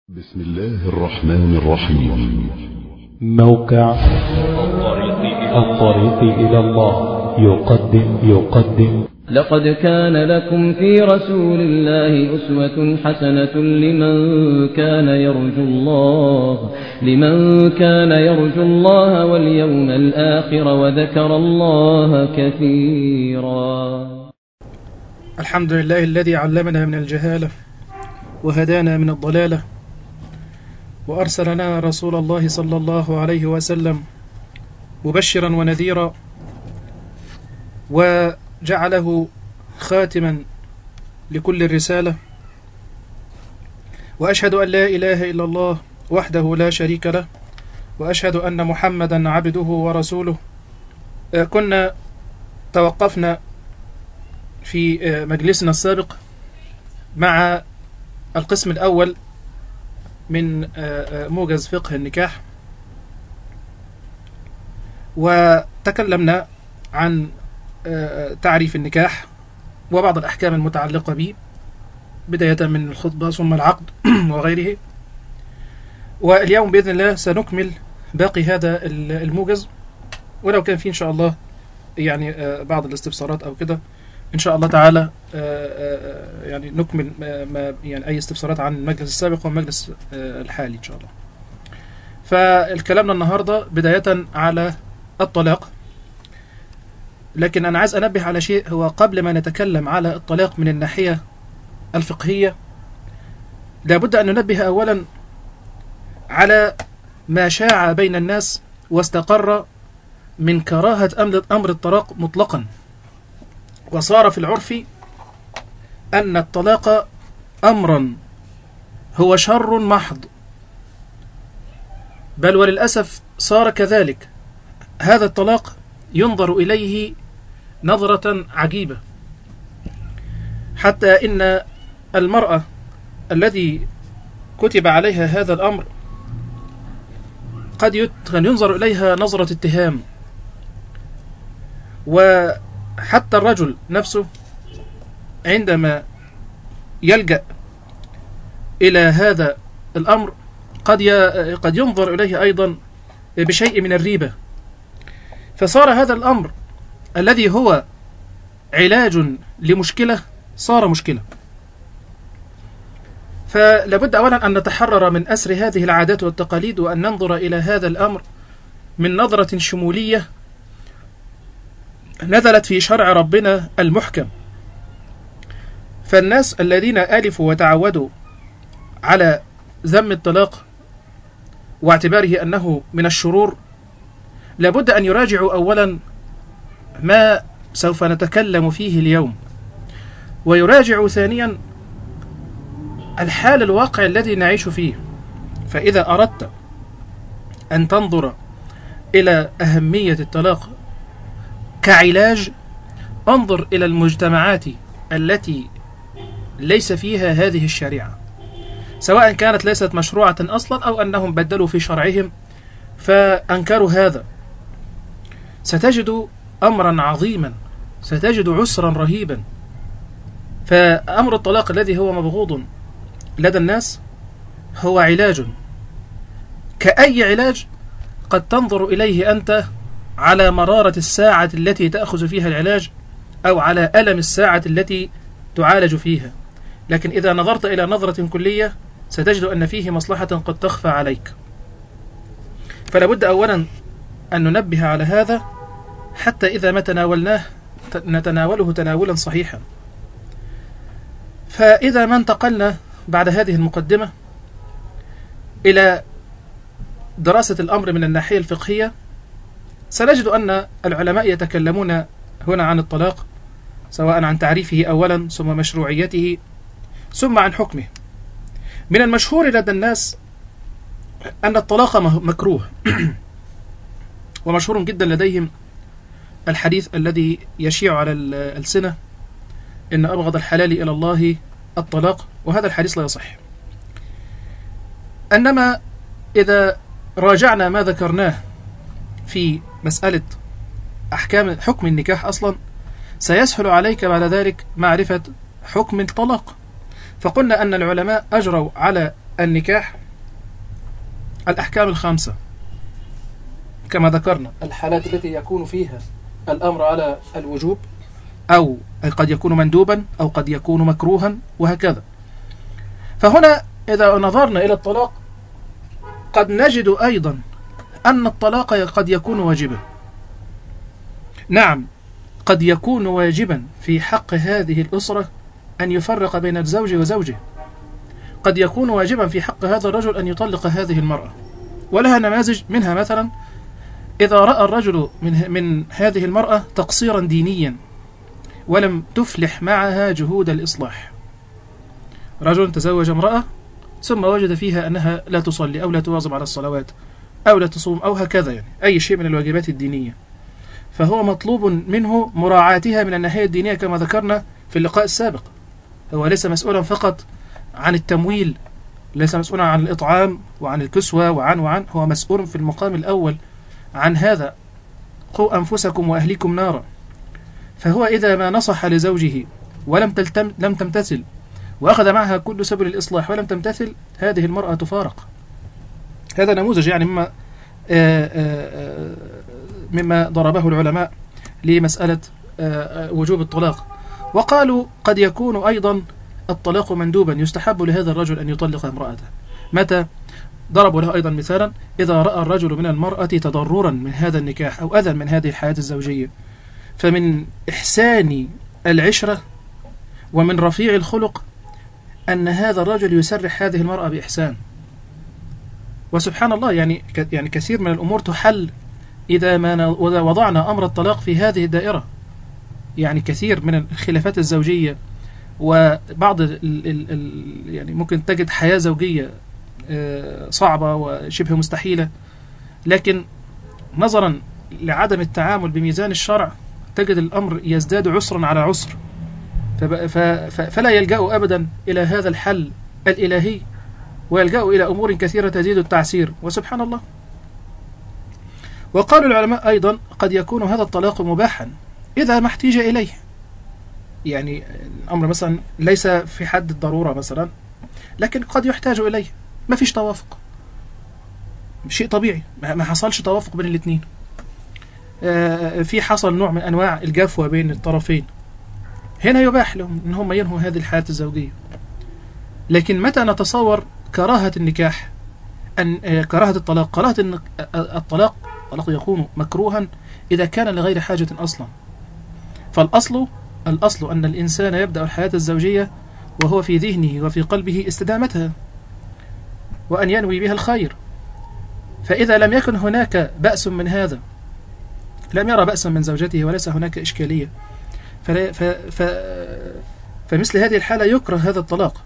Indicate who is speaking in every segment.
Speaker 1: بسم الله الرحمن الرحيم
Speaker 2: موقع الطريق إلى الله يقدم يقدم
Speaker 3: لقد كان لكم في رسول الله أسوة حسنة لمن كان يرجو الله لمن كان يرجو الله واليوم الآخر وذكر الله كثيرا
Speaker 4: الحمد لله الذي علمنا من الجهالة وهدانا من الضلالة وأرسل لنا رسول الله صلى الله عليه وسلم مبشرا ونذيرا وجعله خاتما لكل الرسالة وأشهد أن لا إله إلا الله وحده لا شريك له وأشهد أن محمدا عبده ورسوله آه، كنا توقفنا في آه، مجلسنا السابق مع القسم الأول من آه، آه، موجز فقه النكاح وتكلمنا عن آه، تعريف النكاح وبعض الأحكام المتعلقة به بداية من الخطبة ثم العقد وغيره واليوم بإذن الله سنكمل باقي هذا الموجز ولو كان في إن شاء الله يعني آه، بعض الاستفسارات أو كده إن شاء الله تعالى آه، آه، يعني نكمل ما ما- يعني أي استفسارات عن المجلس السابق والمجلس آه، الحالي إن شاء الله فالكلامنا النهاردة بداية على الطلاق لكن أنا عايز أنبه على شيء هو قبل ما نتكلم على الطلاق من الناحية الفقهية لابد أن ننبه أولا على ما شاع بين الناس واستقر من كراهة أمر أمر الطلاق مطلقا وصار في العرف أن الطلاق أمرا هو شر محض بل وللأسف صار كذلك هذا الطلاق ينظر إليه نظرة عجيبة حتى إن المرأة الذي كتب عليها هذا الأمر قد يت- قد ينظر إليها نظرة اتهام وحتى الرجل نفسه عندما يلجأ إلى هذا الأمر قد ي- قد ينظر إليه أيضا بشيء من الريبة فصار هذا الأمر الذي هو علاج لمشكلة صار مشكلة فلابد أولا أن نتحرر من أسر هذه العادات والتقاليد وأن ننظر إلى هذا الأمر من نظرة شمولية نزلت في شرع ربنا المحكم فالناس الذين ألفوا وتعودوا على ذم الطلاق واعتباره أنه من الشرور لابد أن يراجعوا أولا ما سوف نتكلم فيه اليوم ويراجعوا ثانيا الحال الواقع الذي نعيش فيه فإذا أردت أن تنظر إلى أهمية الطلاق كعلاج انظر إلى المجتمعات التي ليس فيها هذه الشريعة سواء كانت ليست مشروعة أصلا أو أنهم بدلوا في شرعهم فأنكروا هذا ستجد أمرا عظيما ستجد عسرا رهيبا فأمر الطلاق الذي هو مبغوض لدى الناس هو علاج كأي علاج قد تنظر إليه أنت على مرارة الساعة التي تأخذ فيها العلاج أو على ألم الساعة التي تعالج فيها لكن إذا نظرت إلى نظرة كلية ستجد أن فيه مصلحة قد تخفى عليك فلا بد أولا أن ننبه على هذا حتى إذا ما تناولناه ت- نتناوله تناولا صحيحا فإذا ما انتقلنا بعد هذه المقدمة إلى دراسة الأمر من الناحية الفقهية سنجد أن العلماء يتكلمون هنا عن الطلاق سواء عن تعريفه أولا ثم مشروعيته ثم عن حكمه من المشهور لدى الناس أن الطلاق مه- مكروه ومشهور جدا لديهم الحديث الذي يشيع على ال- الألسنة إن أبغض الحلال إلى الله الطلاق وهذا الحديث لا يصح إنما إذا راجعنا ما ذكرناه في مسألة أحكام حكم النكاح أصلا سيسهل عليك بعد ذلك معرفة حكم الطلاق فقلنا أن العلماء أجروا على النكاح الأحكام الخمسة كما ذكرنا الحالات التي يكون فيها الأمر على الوجوب أو قد يكون مندوبا أو قد يكون مكروها وهكذا فهنا إذا نظرنا إلى الطلاق قد نجد أيضا أن الطلاق قد يكون واجبا نعم قد يكون واجبا في حق هذه الأسرة أن يفرق بين الزوج وزوجه قد يكون واجبا في حق هذا الرجل أن يطلق هذه المرأة ولها نماذج منها مثلا إذا رأى الرجل من, من هذه المرأة تقصيرا دينيا ولم تفلح معها جهود الإصلاح رجل تزوج امرأة ثم وجد فيها أنها لا تصلي أو لا تواظب على الصلوات أو لا تصوم أو هكذا يعني أي شيء من الواجبات الدينية فهو مطلوب منه مراعاتها من الناحية الدينية كما ذكرنا في اللقاء السابق هو ليس مسؤولا فقط عن التمويل ليس مسؤولا عن الإطعام وعن الكسوة وعن وعن هو مسؤول في المقام الأول عن هذا قوا أنفسكم وأهليكم نارا فهو إذا ما نصح لزوجه ولم تلتم لم تمتثل وأخذ معها كل سبل الإصلاح ولم تمتثل هذه المرأة تفارق هذا نموذج يعني مما آه، آه، آه، مما ضربه العلماء لمسألة آه، آه، وجوب الطلاق وقالوا قد يكون أيضا الطلاق مندوبا يستحب لهذا الرجل أن يطلق امرأته متى ضربوا له أيضا مثالا إذا رأى الرجل من المرأة تضررا من هذا النكاح أو أذى من هذه الحياة الزوجية فمن إحسان العشرة ومن رفيع الخلق أن هذا الرجل يسرح هذه المرأة بإحسان وسبحان الله يعني ك- يعني كثير من الأمور تحل إذا ما ن- وإذا وضعنا أمر الطلاق في هذه الدائرة يعني كثير من الخلافات الزوجية وبعض ال ال ال يعني ممكن تجد حياة زوجية آه، صعبة وشبه مستحيلة لكن نظرا لعدم التعامل بميزان الشرع تجد الأمر يزداد عسرا على عسر فب- ف- ف- فلا يلجأ أبدا إلى هذا الحل الإلهي ويلجأ إلى أمور كثيرة تزيد التعسير وسبحان الله وقال العلماء أيضا قد يكون هذا الطلاق مباحا إذا ما احتيج إليه يعني الأمر مثلا ليس في حد الضرورة مثلا لكن قد يحتاج إليه ما فيش توافق شيء طبيعي ما ما حصلش توافق بين الاثنين آه، في حصل نوع من أنواع الجفوة بين الطرفين هنا يباح لهم ان هم ينهوا هذه الحياة الزوجية لكن متى نتصور كراهة النكاح أن آه، كراهة الطلاق كراهة الن- آه، الطلاق الطلاق يكون مكروها إذا كان لغير حاجة أصلا فالأصل الأصل أن الإنسان يبدأ الحياة الزوجية وهو في ذهنه وفي قلبه استدامتها وأن ينوي بها الخير فإذا لم يكن هناك بأس من هذا لم يرى بأسا من زوجته وليس هناك إشكالية فلا ف ف فمثل هذه الحالة يكره هذا الطلاق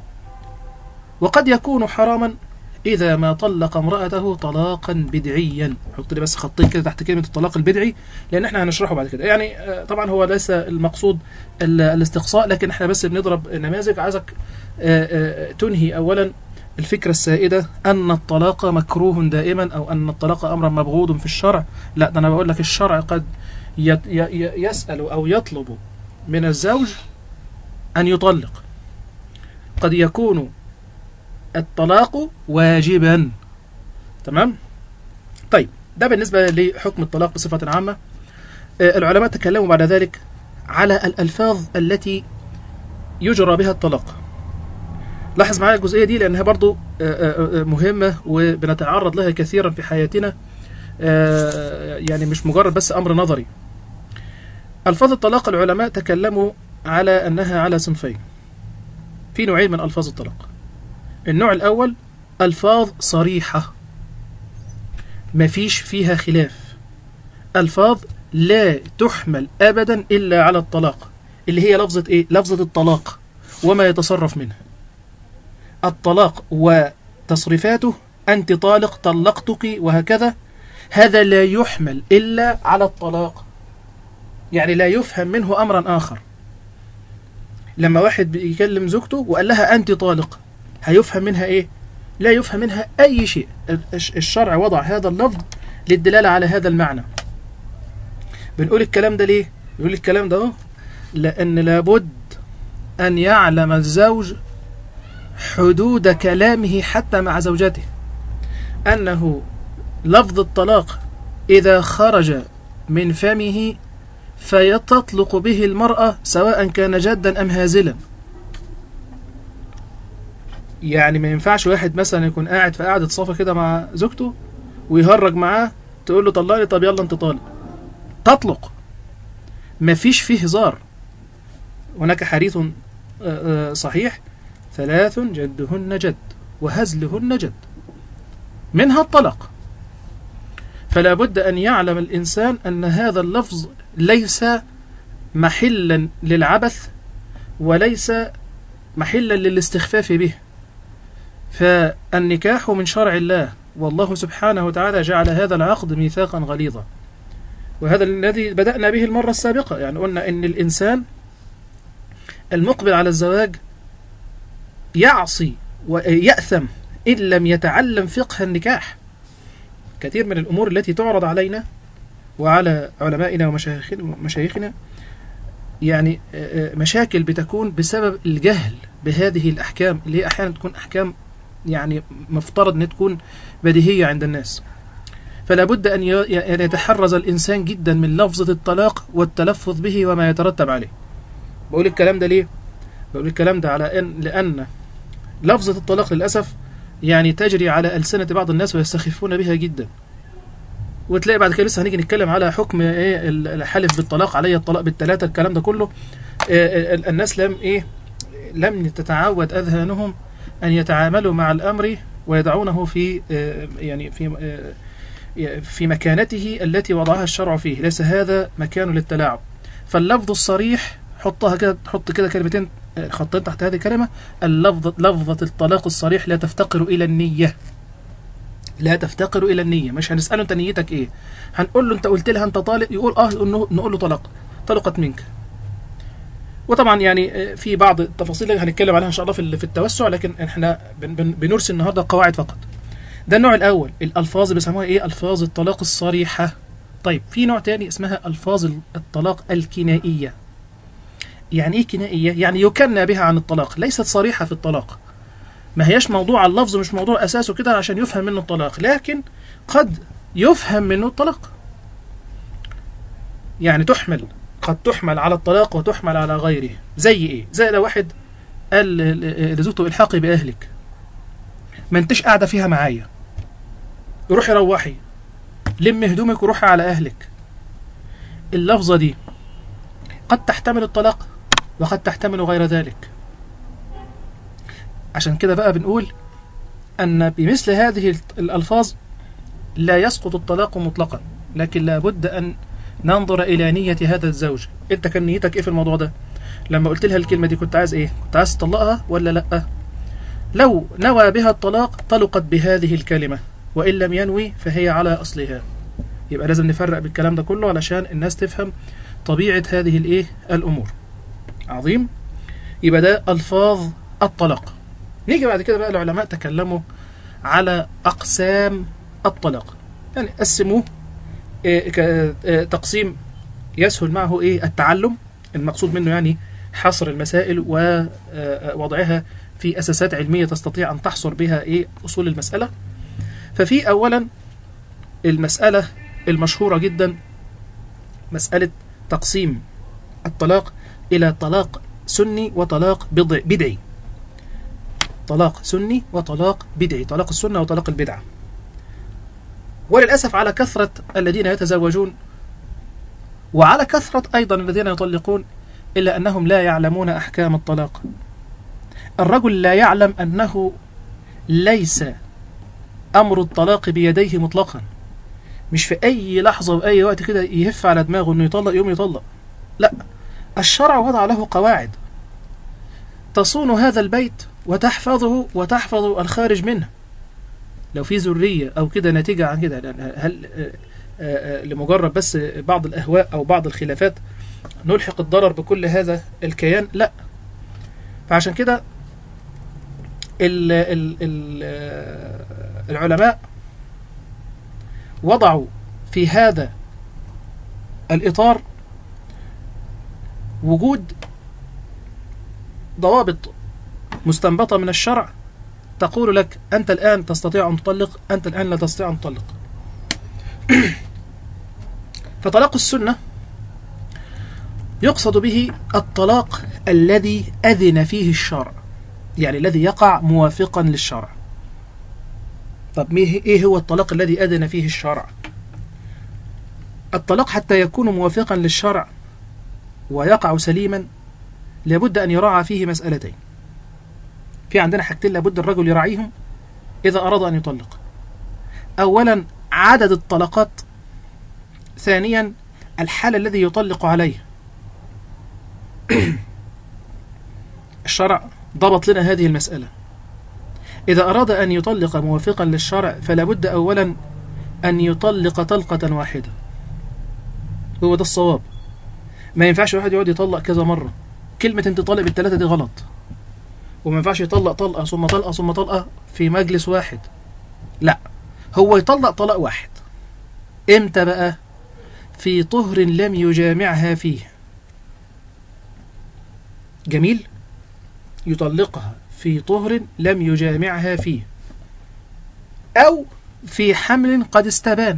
Speaker 4: وقد يكون حراما إذا ما طلق امرأته طلاقا بدعيا حط لي بس خطين كده تحت كلمة الطلاق البدعي لأن احنا هنشرحه بعد كده يعني آه، طبعا هو ليس المقصود ال- الاستقصاء لكن احنا بس بنضرب نماذج عايزك آه، آه، تنهي أولا الفكرة السائدة أن الطلاق مكروه دائما أو أن الطلاق أمرا مبغوض في الشرع لا ده أنا بقول لك الشرع قد يت- ي- ي- يسأل أو يطلب من الزوج أن يطلق قد يكون الطلاق واجبا تمام طيب ده بالنسبة لحكم الطلاق بصفة عامة آه، العلماء تكلموا بعد ذلك على الألفاظ التي يجرى بها الطلاق لاحظ معايا الجزئية دي لأنها برضو آه، آه، آه، مهمة وبنتعرض لها كثيرا في حياتنا آه، يعني مش مجرد بس أمر نظري ألفاظ الطلاق العلماء تكلموا على أنها على صنفين في نوعين من ألفاظ الطلاق النوع الأول ألفاظ صريحة مفيش فيها خلاف ألفاظ لا تحمل أبدا إلا على الطلاق اللي هي لفظة إيه؟ لفظة الطلاق وما يتصرف منها الطلاق وتصريفاته أنت طالق طلقتك وهكذا هذا لا يحمل إلا على الطلاق يعني لا يفهم منه أمرا آخر لما واحد بيكلم زوجته وقال لها أنت طالق هيفهم منها إيه؟ لا يفهم منها أي شيء الش- الشرع وضع هذا اللفظ للدلالة على هذا المعنى بنقول الكلام ده ليه؟ بنقول الكلام ده أهو لأن لابد أن يعلم الزوج حدود كلامه حتى مع زوجته أنه لفظ الطلاق إذا خرج من فمه فيتطلق به المرأة سواء كان جدا أم هازلا يعني ما ينفعش واحد مثلا يكون قاعد في قعدة صفا كده مع زوجته ويهرج معاه تقول له طلقني طب يلا انت طالق تطلق مفيش فيه هزار هناك حديث آه، آه، صحيح ثلاث جدهن جد وهزلهن جد منها الطلاق فلا بد أن يعلم الإنسان أن هذا اللفظ ليس محلا للعبث وليس محلا للاستخفاف به فالنكاح من شرع الله والله سبحانه وتعالى جعل هذا العقد ميثاقا غليظا وهذا الذي بدأنا به المرة السابقة يعني قلنا أن الإنسان المقبل على الزواج يعصي ويأثم إن لم يتعلم فقه النكاح كثير من الأمور التي تعرض علينا وعلى علمائنا ومشايخنا ومشايخنا يعني آه، آه، مشاكل بتكون بسبب الجهل بهذه الأحكام اللي هي أحيانا تكون أحكام يعني مفترض أن تكون بديهية عند الناس فلا بد أن ي- أن يتحرز الإنسان جدا من لفظة الطلاق والتلفظ به وما يترتب عليه بقول الكلام ده ليه؟ بقول الكلام ده على أن لأن لفظة الطلاق للأسف يعني تجري على ألسنة بعض الناس ويستخفون بها جدا وتلاقي بعد كده لسه هنيجي نتكلم على حكم ايه ال- الحلف بالطلاق علي الطلاق بالثلاثه الكلام ده كله إيه ال- الناس لم ايه لم تتعود اذهانهم ان يتعاملوا مع الامر ويدعونه في آه، يعني في آه، في مكانته التي وضعها الشرع فيه ليس هذا مكان للتلاعب فاللفظ الصريح حطها كده حط كده كلمتين آه، خطين تحت هذه الكلمه اللفظ لفظه الطلاق الصريح لا تفتقر الى النيه لا تفتقر الى النيه مش هنساله انت نيتك ايه هنقول له انت قلت لها انت طالق يقول اه نقول نقول له طلق طلقت منك وطبعا يعني آه، في بعض التفاصيل اللي هنتكلم عليها ان شاء الله في ال- في التوسع لكن احنا بن- بن- بنرسل النهارده قواعد فقط ده النوع الاول الالفاظ اللي بيسموها ايه الفاظ الطلاق الصريحه طيب في نوع تاني اسمها الفاظ الطلاق الكنائيه يعني ايه كنائيه يعني يكنى بها عن الطلاق ليست صريحه في الطلاق ما هياش موضوع اللفظ مش موضوع اساسه كده عشان يفهم منه الطلاق لكن قد يفهم منه الطلاق يعني تحمل قد تحمل على الطلاق وتحمل على غيره زي ايه زي لو واحد قال ل- ل- لزوجته الحاقي باهلك ما انتش قاعده فيها معايا روحي روحي لم هدومك وروحي على اهلك اللفظه دي قد تحتمل الطلاق وقد تحتمل غير ذلك عشان كده بقى بنقول أن بمثل هذه الألفاظ لا يسقط الطلاق مطلقا لكن لابد أن ننظر إلى نية هذا الزوج أنت كان نيتك إيه في الموضوع ده لما قلت لها الكلمة دي كنت عايز إيه كنت عايز تطلقها ولا لأ لو نوى بها الطلاق طلقت بهذه الكلمة وإن لم ينوي فهي على أصلها يبقى لازم نفرق بالكلام ده كله علشان الناس تفهم طبيعة هذه الإيه الأمور عظيم يبقى ده ألفاظ الطلاق نيجي بعد كده بقى العلماء تكلموا على أقسام الطلاق يعني قسموه إيه، ك- إيه، تقسيم يسهل معه إيه التعلم المقصود منه يعني حصر المسائل ووضعها في أساسات علمية تستطيع أن تحصر بها إيه أصول المسألة ففي أولا المسألة المشهورة جدا مسألة تقسيم الطلاق إلى طلاق سني وطلاق بضع- بدعي طلاق سني وطلاق بدعي طلاق السنة وطلاق البدعة وللأسف على كثرة الذين يتزوجون وعلى كثرة أيضا الذين يطلقون إلا أنهم لا يعلمون أحكام الطلاق الرجل لا يعلم أنه ليس أمر الطلاق بيديه مطلقا مش في أي لحظة وأي وقت كده يهف على دماغه أنه يطلق يوم يطلق لا الشرع وضع له قواعد تصون هذا البيت وتحفظه وتحفظ الخارج منه لو في ذرية أو كده ناتجة عن كده لأن هل آه، آه، آه، لمجرد بس بعض الأهواء أو بعض الخلافات نلحق الضرر بكل هذا الكيان لا فعشان كده ال ال ال آه، العلماء وضعوا في هذا الإطار وجود ضوابط مستنبطة من الشرع تقول لك أنت الآن تستطيع أن تطلق أنت الآن لا تستطيع أن تطلق فطلاق السنة يقصد به الطلاق الذي أذن فيه الشرع يعني الذي يقع موافقا للشرع طب ايه هو الطلاق الذي أذن فيه الشرع الطلاق حتى يكون موافقا للشرع ويقع سليما لابد أن يراعى فيه مسألتين في عندنا حاجتين لابد الرجل يراعيهم إذا أراد أن يطلق أولا عدد الطلقات ثانيا الحال الذي يطلق عليه الشرع ضبط لنا هذه المسألة إذا أراد أن يطلق موافقا للشرع فلا بد أولا أن يطلق طلقة واحدة هو ده الصواب ما ينفعش واحد يقعد يطلق كذا مرة كلمة انت طالق بالثلاثة دي غلط وما ينفعش يطلق طلقة ثم طلقة ثم طلقة في مجلس واحد لا هو يطلق طلق واحد امتى بقى في طهر لم يجامعها فيه جميل يطلقها في طهر لم يجامعها فيه أو في حمل قد استبان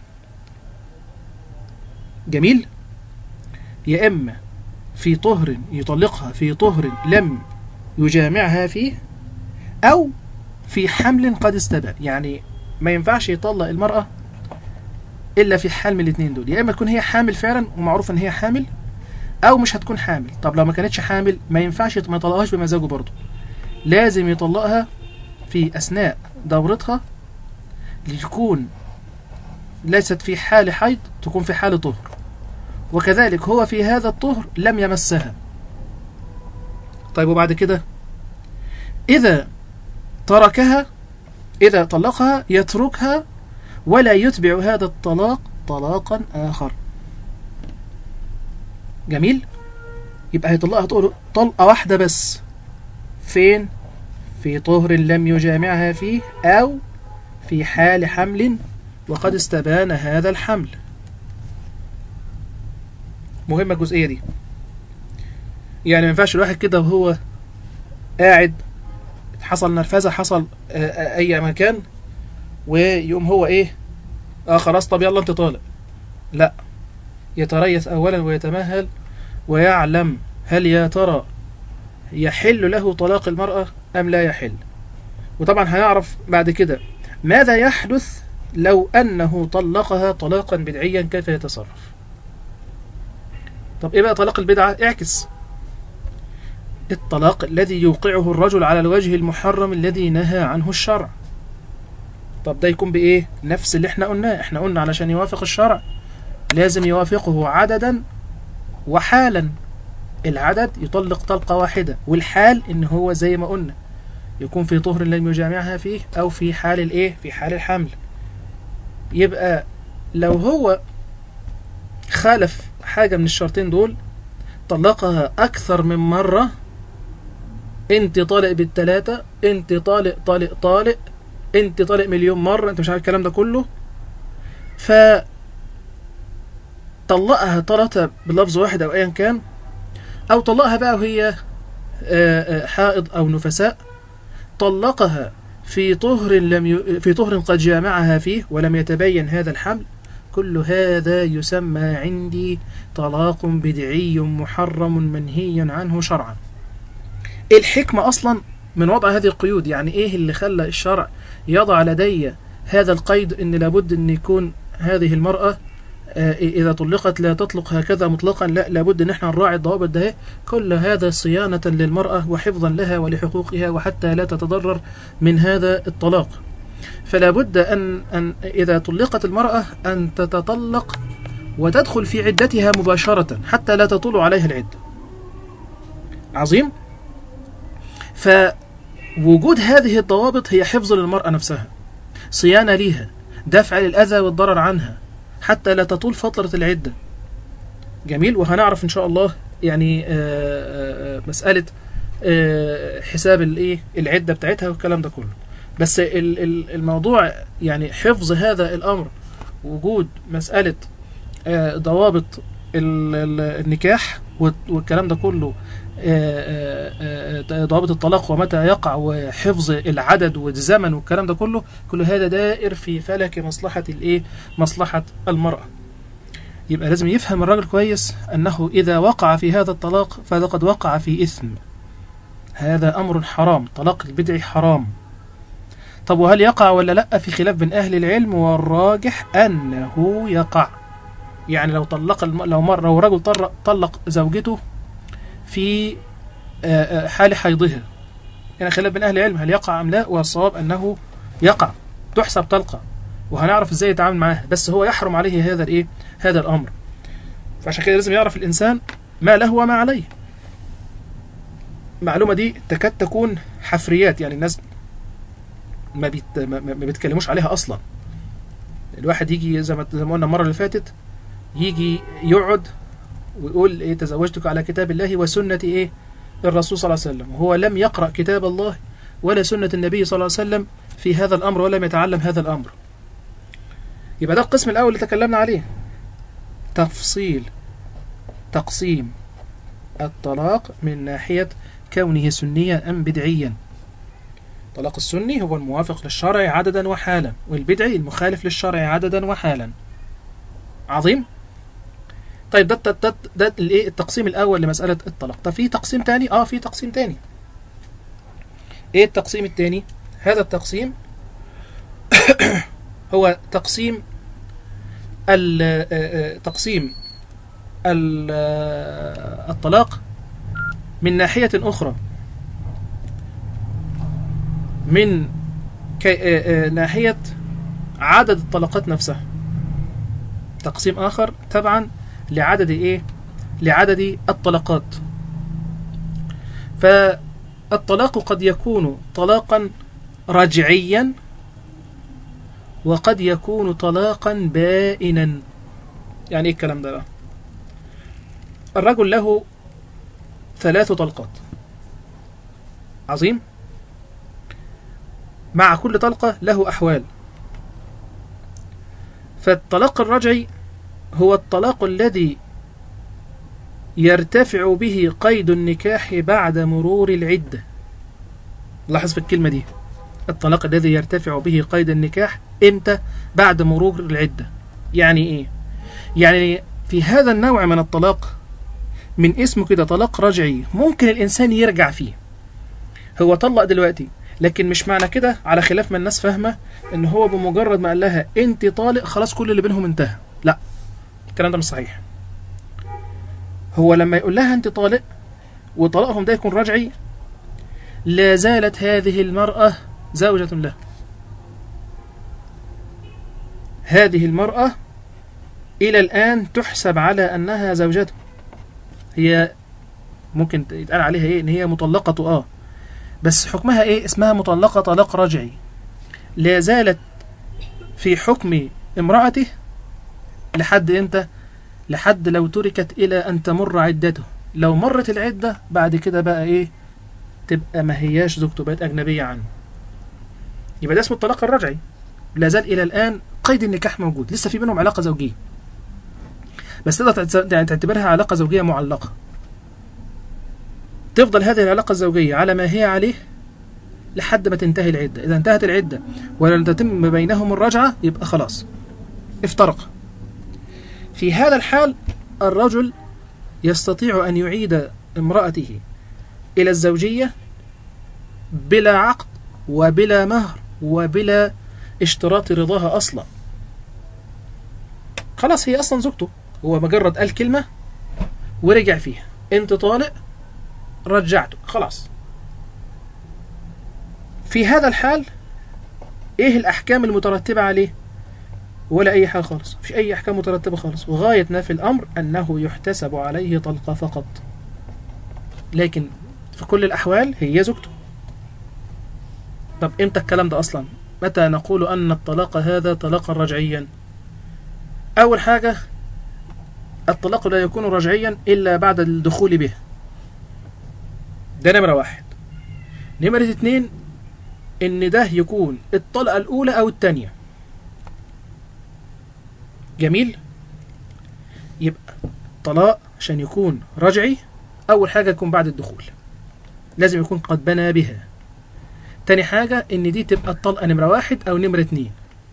Speaker 4: جميل يا إما في طهر يطلقها في طهر لم يجامعها فيه أو في حمل قد استبان يعني ما ينفعش يطلق المرأة إلا في حال من الاثنين دول يا إما تكون هي حامل فعلا ومعروف إن هي حامل أو مش هتكون حامل طب لو ما كانتش حامل ما ينفعش ما يطلقهاش بمزاجه برضه لازم يطلقها في أثناء دورتها لتكون ليست في حال حيض تكون في حال طهر وكذلك هو في هذا الطهر لم يمسها طيب وبعد كده إذا تركها إذا طلقها يتركها ولا يتبع هذا الطلاق طلاقا آخر جميل يبقى هيطلقها طلقة واحدة بس فين في طهر لم يجامعها فيه أو في حال حمل وقد استبان هذا الحمل مهمة الجزئية دي يعني ما ينفعش الواحد كده وهو قاعد حصل نرفزة حصل أي مكان ويقوم هو إيه آه خلاص طب يلا أنت طالق لا يتريث أولا ويتمهل ويعلم هل يا ترى يحل له طلاق المرأة أم لا يحل وطبعا هيعرف بعد كده ماذا يحدث لو أنه طلقها طلاقا بدعيا كيف يتصرف طب إيه بقى طلاق البدعة اعكس الطلاق الذي يوقعه الرجل على الوجه المحرم الذي نهى عنه الشرع طب ده يكون بإيه نفس اللي احنا قلناه احنا قلنا علشان يوافق الشرع لازم يوافقه عددا وحالا العدد يطلق طلقة واحدة والحال ان هو زي ما قلنا يكون في طهر لم يجامعها فيه او في حال الايه في حال الحمل يبقى لو هو خالف حاجة من الشرطين دول طلقها اكثر من مرة انت طالق بالتلاتة انت طالق طالق طالق انت طالق مليون مرة انت مش عارف الكلام ده كله ف طلقها طلقها بلفظ واحد او ايا كان او طلقها بقى وهي حائض او نفساء طلقها في طهر لم ي... في طهر قد جامعها فيه ولم يتبين هذا الحمل كل هذا يسمى عندي طلاق بدعي محرم منهي عنه شرعا الحكمة أصلا من وضع هذه القيود يعني إيه اللي خلى الشرع يضع لدي هذا القيد إن لابد أن يكون هذه المرأة إذا طلقت لا تطلق هكذا مطلقا لا لابد أن احنا نراعي الضوابط ده كل هذا صيانة للمرأة وحفظا لها ولحقوقها وحتى لا تتضرر من هذا الطلاق فلا بد أن, أن إذا طلقت المرأة أن تتطلق وتدخل في عدتها مباشرة حتى لا تطول عليها العدة عظيم فوجود هذه الضوابط هي حفظ للمرأة نفسها صيانة ليها دفع للأذى والضرر عنها حتى لا تطول فترة العدة جميل وهنعرف إن شاء الله يعني آآ آآ مسألة آآ حساب الايه العدة بتاعتها والكلام ده كله بس الموضوع يعني حفظ هذا الأمر وجود مسألة ضوابط النكاح والت- والكلام ده كله آه، آه، آه، ضوابط الطلاق ومتى يقع وحفظ العدد والزمن والكلام ده كله كل هذا دائر في فلك مصلحة الايه مصلحة المرأة يبقى لازم يفهم الراجل كويس أنه إذا وقع في هذا الطلاق فقد وقع في إثم هذا أمر حرام طلاق البدع حرام طب وهل يقع ولا لا في خلاف بين أهل العلم والراجح أنه يقع يعني لو طلق الم... لو مرة لو رجل طلق, طلق زوجته في آه، آه، حال حيضها هنا خلاف بين أهل العلم هل يقع أم لا والصواب أنه يقع تحسب طلقة وهنعرف ازاي يتعامل معاها بس هو يحرم عليه هذا الايه هذا الامر فعشان كده لازم يعرف الانسان ما له وما عليه المعلومه دي تكاد تكون حفريات يعني الناس ما بيت ما, ما ما بيتكلموش عليها اصلا الواحد يجي زي ما زي ما قلنا المره اللي فاتت يجي يقعد ويقول ايه تزوجتك على كتاب الله وسنه ايه الرسول صلى الله عليه وسلم وهو لم يقرا كتاب الله ولا سنه النبي صلى الله عليه وسلم في هذا الامر ولم يتعلم هذا الامر يبقى ده القسم الأول اللي تكلمنا عليه تفصيل تقسيم الطلاق من ناحية كونه سنيا أم بدعيا الطلاق السني هو الموافق للشرع عددا وحالا والبدعي المخالف للشرع عددا وحالا عظيم طيب ده ده ده, ده الايه التقسيم الاول لمساله الطلاق طب في تقسيم تاني اه في تقسيم تاني ايه التقسيم التاني هذا التقسيم هو تقسيم ال- آه، آه، تقسيم ال- آه، الطلاق من ناحية أخرى من كي- آه، آه، ناحية عدد الطلقات نفسها تقسيم آخر تبعا لعدد إيه لعدد الطلقات فالطلاق قد يكون طلاقا رجعيا وقد يكون طلاقا بائنا يعني ايه الكلام ده بقى الرجل له ثلاث طلقات عظيم مع كل طلقة له أحوال فالطلاق الرجعي هو الطلاق الذي يرتفع به قيد النكاح بعد مرور العدة لاحظ في الكلمة دي الطلاق الذي يرتفع به قيد النكاح امتى بعد مرور العدة يعني ايه يعني في هذا النوع من الطلاق من اسمه كده طلاق رجعي ممكن الانسان يرجع فيه هو طلق دلوقتي لكن مش معنى كده على خلاف ما الناس فاهمه ان هو بمجرد ما قال لها انت طالق خلاص كل اللي بينهم انتهى لا الكلام ده مش صحيح هو لما يقول لها انت طالق وطلاقهم ده يكون رجعي لا زالت هذه المرأة زوجة له هذه المرأة إلى الآن تحسب على أنها زوجته هي ممكن يتقال عليها إيه إن هي مطلقة آه بس حكمها إيه اسمها مطلقة طلاق رجعي لا زالت في حكم امرأته لحد إمتى لحد لو تركت إلى أن تمر عدته لو مرت العدة بعد كده بقى إيه تبقى ما هياش زوجته بقت أجنبية عنه يبقى ده اسمه الطلاق الرجعي لا زال إلى الآن قيد النكاح موجود لسه في بينهم علاقة زوجية بس تقدر تعت- يعني تعتبرها علاقة زوجية معلقة تفضل هذه العلاقة الزوجية على ما هي عليه لحد ما تنتهي العدة إذا انتهت العدة ولم تتم بينهم الرجعة يبقى خلاص افترق في هذا الحال الرجل يستطيع أن يعيد امرأته إلى الزوجية بلا عقد وبلا مهر وبلا اشتراط رضاها أصلا خلاص هي أصلا زوجته هو مجرد قال كلمة ورجع فيها انت طالق رجعته خلاص في هذا الحال ايه الاحكام المترتبة عليه ولا اي حاجة خالص مفيش اي احكام مترتبة خالص وغاية ما في الامر انه يحتسب عليه طلقة فقط لكن في كل الاحوال هي زوجته طب امتى الكلام ده اصلا متى نقول ان الطلاق هذا طلاقا رجعيا اول حاجة الطلاق لا يكون رجعيا الا بعد الدخول به ده نمرة واحد نمرة اتنين ان ده يكون الطلقة الاولى او التانية جميل يبقى طلاق عشان يكون رجعي أول حاجة يكون بعد الدخول لازم يكون قد بنى بها تاني حاجة إن دي تبقى الطلقة نمرة واحد أو نمرة اتنين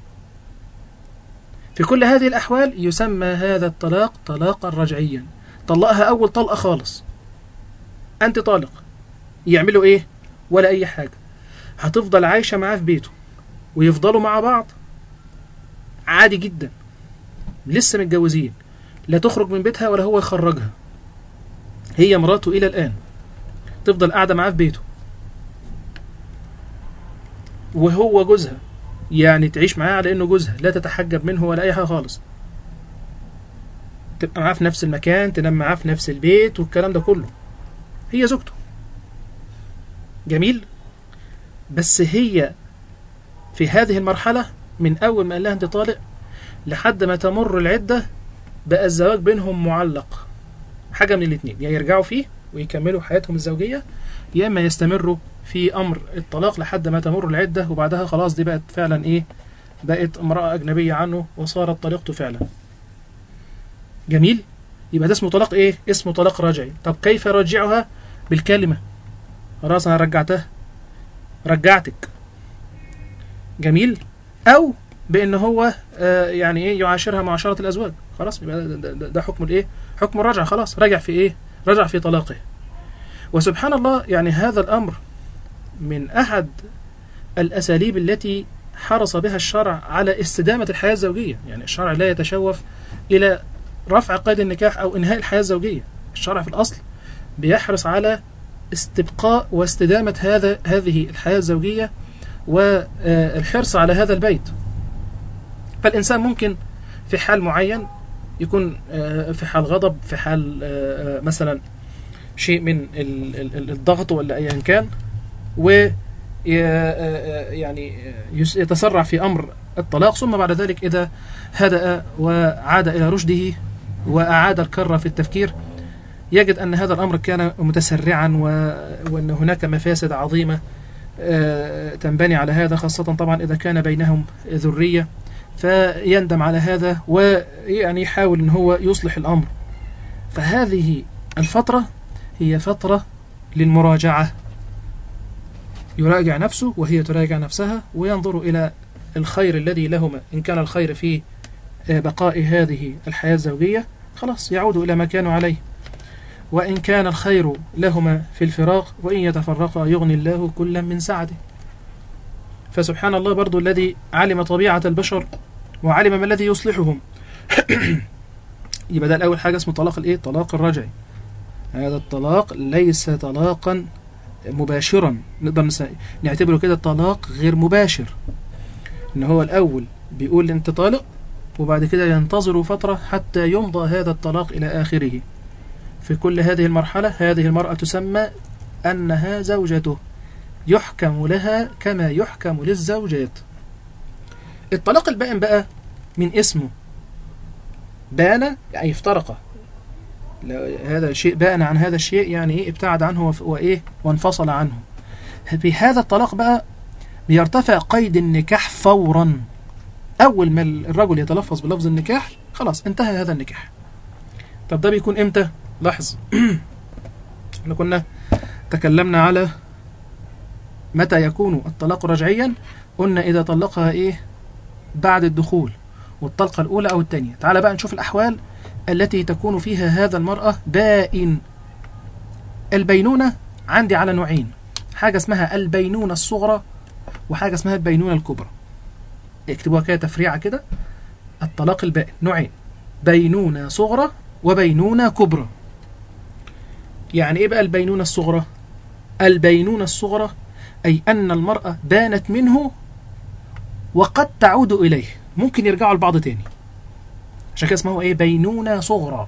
Speaker 4: في كل هذه الأحوال يسمى هذا الطلاق طلاقا رجعيا طلقها أول طلقة خالص أنت طالق يعملوا إيه ولا أي حاجة هتفضل عايشة معاه في بيته ويفضلوا مع بعض عادي جدا لسه متجوزين لا تخرج من بيتها ولا هو يخرجها هي مراته إلى الآن تفضل قاعدة معاه في بيته وهو جوزها يعني تعيش معاه على انه جوزها لا تتحجب منه ولا اي حاجه خالص تبقى معاه في نفس المكان تنام معاه في نفس البيت والكلام ده كله هي زوجته جميل بس هي في هذه المرحلة من أول ما قال لها أنت طالق لحد ما تمر العدة بقى الزواج بينهم معلق حاجة من الاتنين يا يرجعوا فيه ويكملوا حياتهم الزوجية يا إما يستمروا في أمر الطلاق لحد ما تمر العدة وبعدها خلاص دي بقت فعلا إيه بقت امرأة أجنبية عنه وصارت طليقته فعلا جميل يبقى ده اسمه طلاق إيه اسمه طلاق رجعي طب كيف يرجعها بالكلمة خلاص أنا رجعتها رجعتك جميل أو بأن هو آه يعني إيه يعاشرها معاشرة الأزواج خلاص يبقى ده, ده, ده حكم الإيه حكم الرجعة خلاص رجع في إيه رجع في طلاقه وسبحان الله يعني هذا الأمر من أحد الأساليب التي حرص بها الشرع على استدامة الحياة الزوجية يعني الشرع لا يتشوف إلى رفع قيد النكاح أو إنهاء الحياة الزوجية الشرع في الأصل بيحرص على استبقاء واستدامة هذا هذه الحياة الزوجية والحرص على هذا البيت فالإنسان ممكن في حال معين يكون في حال غضب في حال مثلا شيء من الضغط ولا أيا كان و يعني يتسرع في أمر الطلاق ثم بعد ذلك إذا هدأ وعاد إلى رشده وأعاد الكرة في التفكير يجد أن هذا الأمر كان متسرعا وأن هناك مفاسد عظيمة تنبني على هذا خاصة طبعا إذا كان بينهم ذرية فيندم على هذا ويعني يحاول أن هو يصلح الأمر فهذه الفترة هي فترة للمراجعة يراجع نفسه وهي تراجع نفسها وينظر إلى الخير الذي لهما إن كان الخير في بقاء هذه الحياة الزوجية خلاص يعود إلى ما كانوا عليه وإن كان الخير لهما في الفراق وإن يتفرقا يغني الله كلا من سعده فسبحان الله برضو الذي علم طبيعة البشر وعلم ما الذي يصلحهم يبقى ده الأول حاجة اسمه طلاق الإيه؟ طلاق الرجعي هذا الطلاق ليس طلاقا مباشرا نقدر نعتبره كده طلاق غير مباشر ان هو الاول بيقول انت طالق وبعد كده ينتظر فترة حتى يمضى هذا الطلاق الى اخره في كل هذه المرحلة هذه المرأة تسمى انها زوجته يحكم لها كما يحكم للزوجات الطلاق البائن بقى من اسمه بان يعني افترق هذا الشيء بان عن هذا الشيء يعني ايه ابتعد عنه وايه وانفصل عنه في هذا الطلاق بقى بيرتفع قيد النكاح فورا اول ما الرجل يتلفظ بلفظ النكاح خلاص انتهى هذا النكاح طب ده بيكون امتى لاحظ احنا كنا تكلمنا على متى يكون الطلاق رجعيا قلنا اذا طلقها ايه بعد الدخول والطلقه الاولى او الثانيه تعال بقى نشوف الاحوال التي تكون فيها هذا المرأة بائن البينونة عندي على نوعين حاجة اسمها البينونة الصغرى وحاجة اسمها البينونة الكبرى اكتبوها كده تفريعة كده الطلاق البائن نوعين بينونة صغرى وبينونة كبرى يعني ايه بقى البينونة الصغرى البينونة الصغرى أي أن المرأة بانت منه وقد تعود إليه ممكن يرجعوا لبعض تاني عشان كده اسمه ايه بينونة صغرى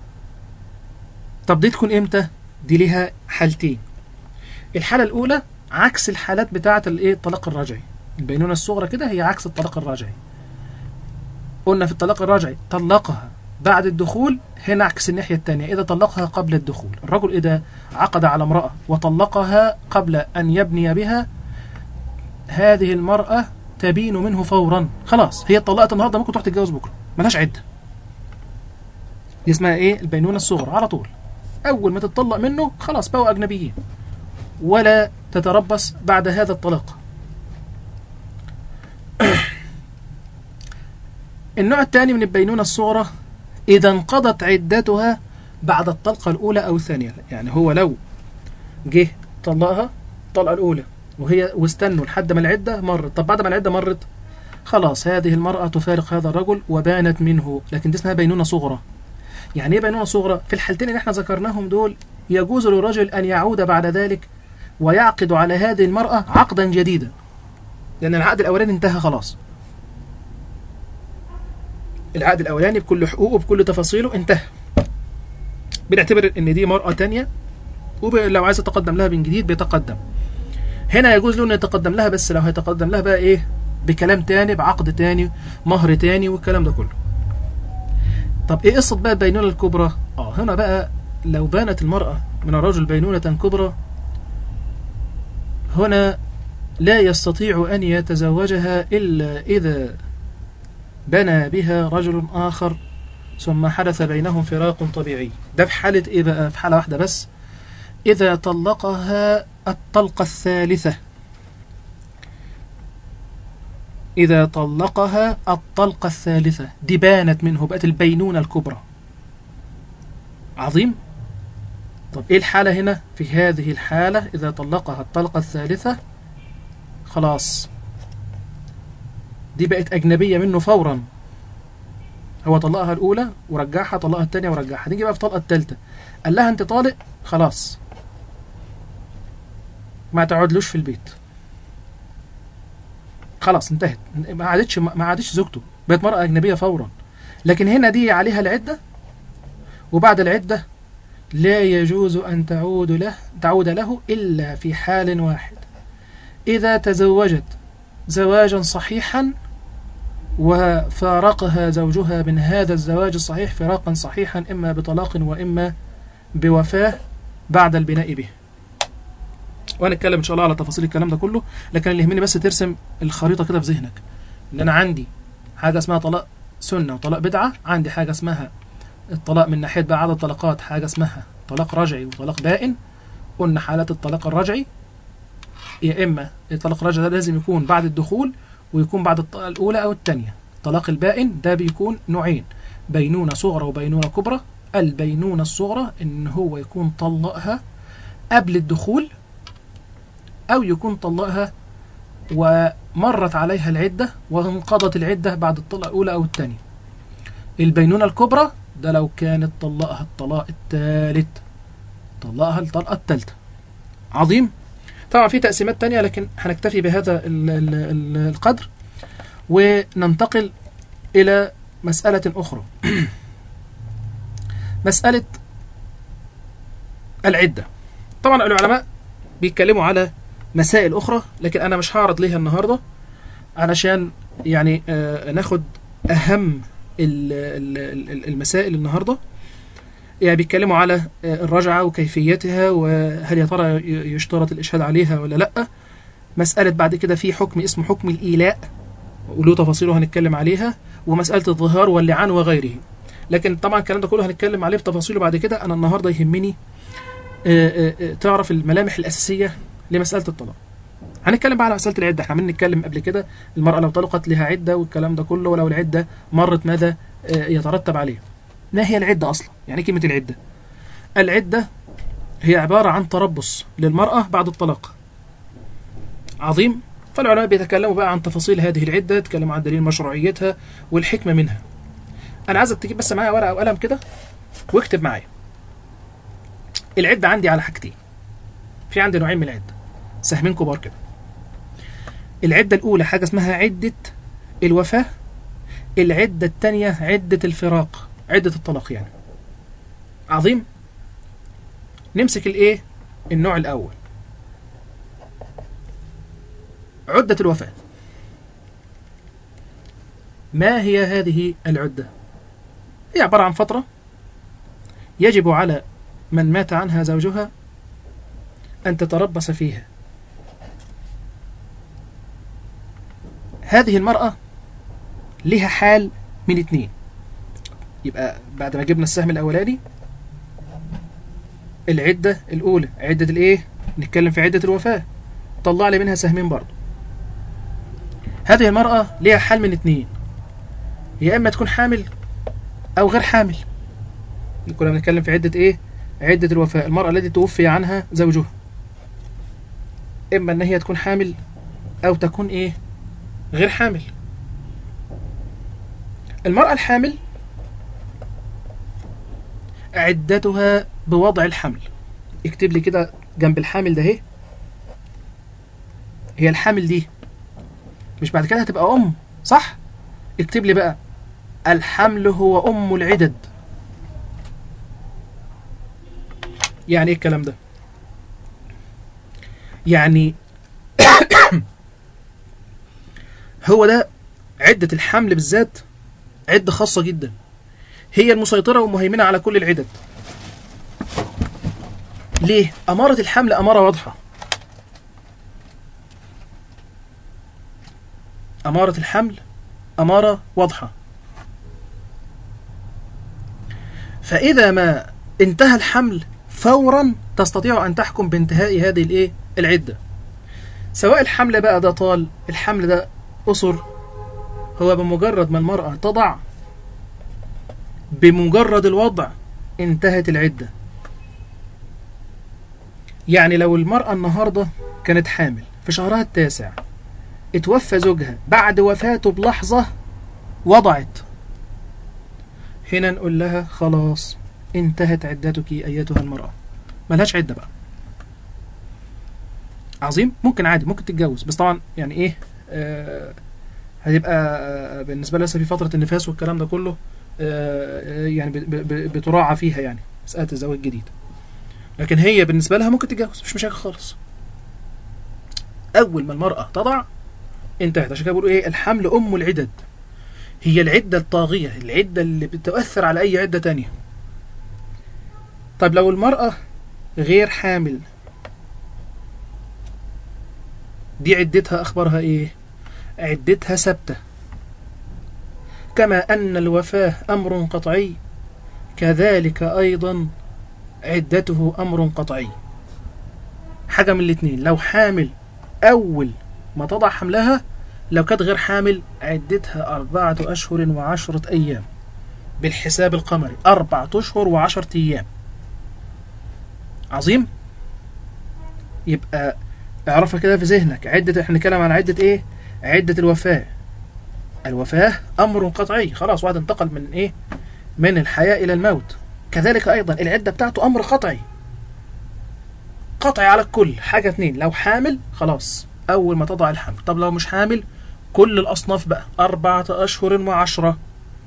Speaker 4: طب دي تكون امتى دي ليها حالتين الحالة الأولى عكس الحالات بتاعة الايه الطلاق الرجعي البينونة الصغرى كده هي عكس الطلاق الرجعي قلنا في الطلاق الرجعي طلقها بعد الدخول هنا عكس الناحية الثانية إذا طلقها قبل الدخول الرجل إذا عقد على امرأة وطلقها قبل أن يبني بها هذه المرأة تبين منه فورا خلاص هي اتطلقت النهارده ممكن تروح تتجوز بكره ملهاش عده دي اسمها ايه البينونه الصغرى على طول اول ما تتطلق منه خلاص بقوا اجنبيين ولا تتربص بعد هذا الطلاق النوع الثاني من البينونه الصغرى اذا انقضت عدتها بعد الطلقه الاولى او الثانيه يعني هو لو جه طلقها الطلقه الاولى وهي واستنوا لحد ما العده مرت طب بعد ما العده مرت خلاص هذه المرأة تفارق هذا الرجل وبانت منه لكن دي اسمها بينونة صغرى يعني ايه بينونة صغرى في الحالتين اللي احنا ذكرناهم دول يجوز للرجل أن يعود بعد ذلك ويعقد على هذه المرأة عقدا جديدا لأن العقد الأولاني انتهى خلاص العقد الأولاني بكل حقوقه بكل تفاصيله انتهى بنعتبر ان دي مرأة تانية ولو عايز يتقدم لها من جديد بيتقدم هنا يجوز له انه يتقدم لها بس لو هيتقدم لها بقى ايه بكلام تاني بعقد تاني مهر تاني والكلام ده كله طب ايه قصة بقى البينونة الكبرى اه هنا بقى لو بانت المرأة من الرجل بينونة كبرى هنا لا يستطيع أن يتزوجها إلا إذا بنى بها رجل آخر ثم حدث بينهم فراق طبيعي ده في حالة إيه بقى في حالة واحدة بس إذا طلقها الطلقة الثالثة إذا طلقها الطلقة الثالثة دي بانت منه بقت البينونة الكبرى عظيم طب إيه الحالة هنا في هذه الحالة إذا طلقها الطلقة الثالثة خلاص دي بقت أجنبية منه فورا هو طلقها الأولى ورجعها طلقها الثانية ورجعها نيجي بقى في الطلقة الثالثة قال لها أنت طالق خلاص ما تقعدلوش في البيت خلاص انتهت ما عادتش ما عادتش زوجته بقت مرأة أجنبية فورا لكن هنا دي عليها العدة وبعد العدة لا يجوز أن تعود له تعود له إلا في حال واحد إذا تزوجت زواجا صحيحا وفارقها زوجها من هذا الزواج الصحيح فراقا صحيحا إما بطلاق وإما بوفاة بعد البناء به وهنتكلم ان شاء الله على تفاصيل الكلام ده كله لكن اللي يهمني بس ترسم الخريطه كده في ذهنك ان انا عندي حاجه اسمها طلاق سنه وطلاق بدعه عندي حاجه اسمها الطلاق من ناحيه بقى عدد طلقات حاجه اسمها طلاق رجعي وطلاق بائن قلنا حالات الطلاق الرجعي يا اما الطلاق الرجعي ده لازم يكون بعد الدخول ويكون بعد الطلقه الاولى او الثانيه الطلاق البائن ده بيكون نوعين بينونه صغرى وبينونه كبرى البينونه الصغرى ان هو يكون طلقها قبل الدخول أو يكون طلقها ومرت عليها العدة وانقضت العدة بعد الطلقة الأولى أو الثانية البينونة الكبرى ده لو كانت طلقها الطلاق الثالث طلقها الطلقة الثالثة عظيم طبعا في تقسيمات تانية لكن هنكتفي بهذا ال ال ال القدر وننتقل إلى مسألة أخرى مسألة العدة طبعا العلماء بيتكلموا على مسائل أخرى لكن أنا مش هعرض ليها النهاردة علشان يعني آه ناخد أهم ال ال المسائل النهاردة يعني بيتكلموا على آه الرجعة وكيفيتها وهل يا ترى يشترط الإشهاد عليها ولا لأ مسألة بعد كده في حكم اسمه حكم الإيلاء وله تفاصيله هنتكلم عليها ومسألة الظهار واللعان وغيره لكن طبعا الكلام ده كله هنتكلم عليه بتفاصيله بعد كده أنا النهاردة يهمني آه تعرف الملامح الأساسية لمسألة الطلاق هنتكلم بقى على مسألة العدة احنا عمالين نتكلم قبل كده المرأة لو طلقت لها عدة والكلام ده كله ولو العدة مرت ماذا يترتب عليه ما هي العدة أصلا يعني كلمة العدة العدة هي عبارة عن تربص للمرأة بعد الطلاق عظيم فالعلماء بيتكلموا بقى عن تفاصيل هذه العدة يتكلموا عن دليل مشروعيتها والحكمة منها أنا عايزك تجيب بس معايا ورقة وقلم كده واكتب معايا العدة عندي على حاجتين في عندي نوعين من العدة سهمين كبار كده العدة الأولى حاجة اسمها عدة الوفاة العدة الثانية عدة الفراق عدة الطلاق يعني عظيم نمسك الايه النوع الأول عدة الوفاة ما هي هذه العدة هي عبارة عن فترة يجب على من مات عنها زوجها أن تتربص فيها هذه المرأة لها حال من اتنين يبقى بعد ما جبنا السهم الاولاني العده الاولى عده الايه نتكلم في عده الوفاه طلع لي منها سهمين برضه هذه المراه ليها حال من اتنين يا اما تكون حامل او غير حامل كنا بنتكلم في عده ايه عده الوفاه المراه التي توفي عنها زوجها اما ان هي تكون حامل او تكون ايه غير حامل المرأة الحامل عدتها بوضع الحمل اكتب لي كده جنب الحامل ده اهي هي الحامل دي مش بعد كده هتبقى أم صح؟ اكتب لي بقى الحمل هو أم العدد يعني ايه الكلام ده؟ يعني هو ده عدة الحمل بالذات عدة خاصة جدا هي المسيطرة والمهيمنة على كل العدد ليه؟ أمارة الحمل أمارة واضحة أمارة الحمل أمارة واضحة فإذا ما انتهى الحمل فورا تستطيع أن تحكم بانتهاء هذه الإيه؟ العدة سواء الحمل بقى ده طال الحمل ده أسر هو بمجرد ما المرأة تضع بمجرد الوضع انتهت العدة يعني لو المرأة النهاردة كانت حامل في شهرها التاسع اتوفى زوجها بعد وفاته بلحظة وضعت هنا نقول لها خلاص انتهت عدتك أيتها المرأة ملهاش عدة بقى عظيم ممكن عادي ممكن تتجوز بس طبعا يعني ايه آه هتبقى آه بالنسبة لها لسه في فترة النفاس والكلام ده كله آه يعني ب- ب- ب- بتراعى فيها يعني مسألة الزواج الجديد لكن هي بالنسبة لها ممكن تتجوز مش مشاكل خالص أول ما المرأة تضع انتهت عشان كده بيقولوا ايه الحمل أم العدد هي العدة الطاغية العدة اللي بتؤثر على أي عدة تانية طيب لو المرأة غير حامل دي عدتها أخبارها إيه؟ عدتها ثابتة كما أن الوفاة أمر قطعي كذلك أيضا عدته أمر قطعي حاجة من الاتنين لو حامل أول ما تضع حملها لو كانت غير حامل عدتها أربعة أشهر وعشرة أيام بالحساب القمري أربعة أشهر وعشرة أيام عظيم يبقى اعرفها كده في ذهنك عدة احنا نتكلم عن عدة ايه عدة الوفاة الوفاة أمر قطعي خلاص واحد انتقل من ايه من الحياة إلى الموت كذلك أيضا العدة بتاعته أمر قطعي قطعي على الكل حاجة اتنين لو حامل خلاص أول ما تضع الحمل طب لو مش حامل كل الأصناف بقى أربعة أشهر وعشرة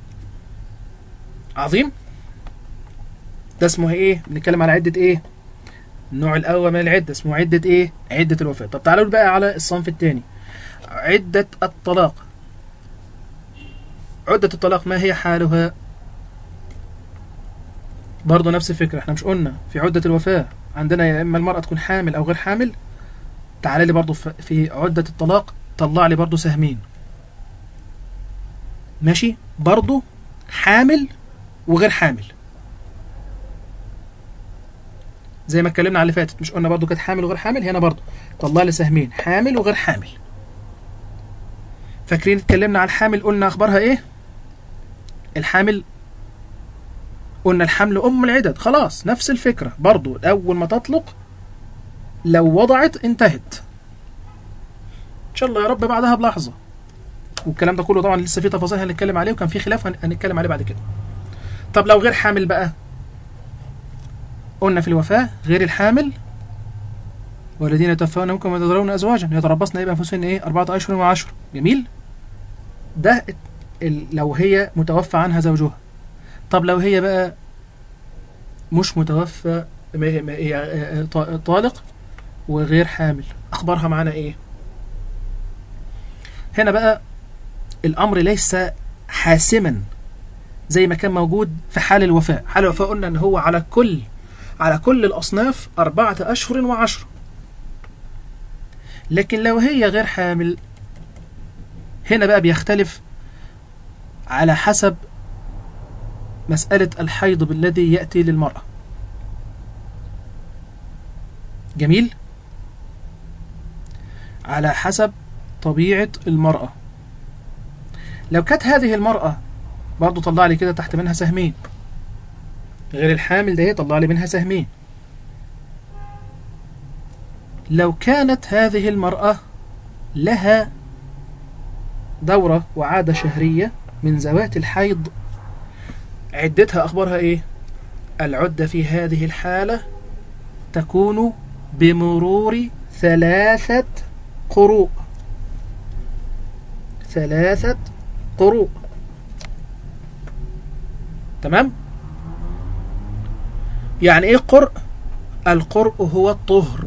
Speaker 4: عظيم ده اسمه ايه بنتكلم على عدة ايه النوع الأول من العدة اسمه عدة ايه عدة الوفاة طب تعالوا بقى على الصنف الثاني عدة الطلاق عدة الطلاق ما هي حالها برضه نفس الفكرة احنا مش قلنا في عدة الوفاة عندنا يا إما المرأة تكون حامل أو غير حامل تعالى لي برضه في- في عدة الطلاق طلع لي برضه سهمين ماشي برضه حامل وغير حامل زي ما اتكلمنا على اللي فاتت مش قلنا برضه كانت حامل وغير حامل هنا برضه طلع لي سهمين حامل وغير حامل فاكرين اتكلمنا على الحامل قلنا اخبارها ايه الحامل قلنا الحمل ام العدد خلاص نفس الفكره برضه اول ما تطلق لو وضعت انتهت ان شاء الله يا رب بعدها بلحظه والكلام ده كله طبعا لسه في تفاصيل هنتكلم عليه وكان في خلاف هن- هنتكلم عليه بعد كده طب لو غير حامل بقى قلنا في الوفاة غير الحامل والذين يتوفون منكم ويذرون أزواجا يتربصن إيه بأنفسهن إيه أربعة أشهر وعشر جميل ده ال- لو هي متوفى عنها زوجها طب لو هي بقى مش متوفى م- م- هي ط- طالق وغير حامل أخبارها معانا إيه هنا بقى الأمر ليس حاسما زي ما كان موجود في حال الوفاة حال الوفاة قلنا ان هو على كل على كل الأصناف أربعة أشهر وعشر لكن لو هي غير حامل هنا بقى بيختلف على حسب مسألة الحيض بالذي يأتي للمرأة جميل على حسب طبيعة المرأة لو كانت هذه المرأة برضو طلع لي كده تحت منها سهمين غير الحامل ده طلع لي منها سهمين لو كانت هذه المرأة لها دورة وعادة شهرية من ذوات الحيض عدتها أخبارها إيه؟ العدة في هذه الحالة تكون بمرور ثلاثة قروء ثلاثة قروء تمام؟ يعني إيه قرء؟ القرء هو الطهر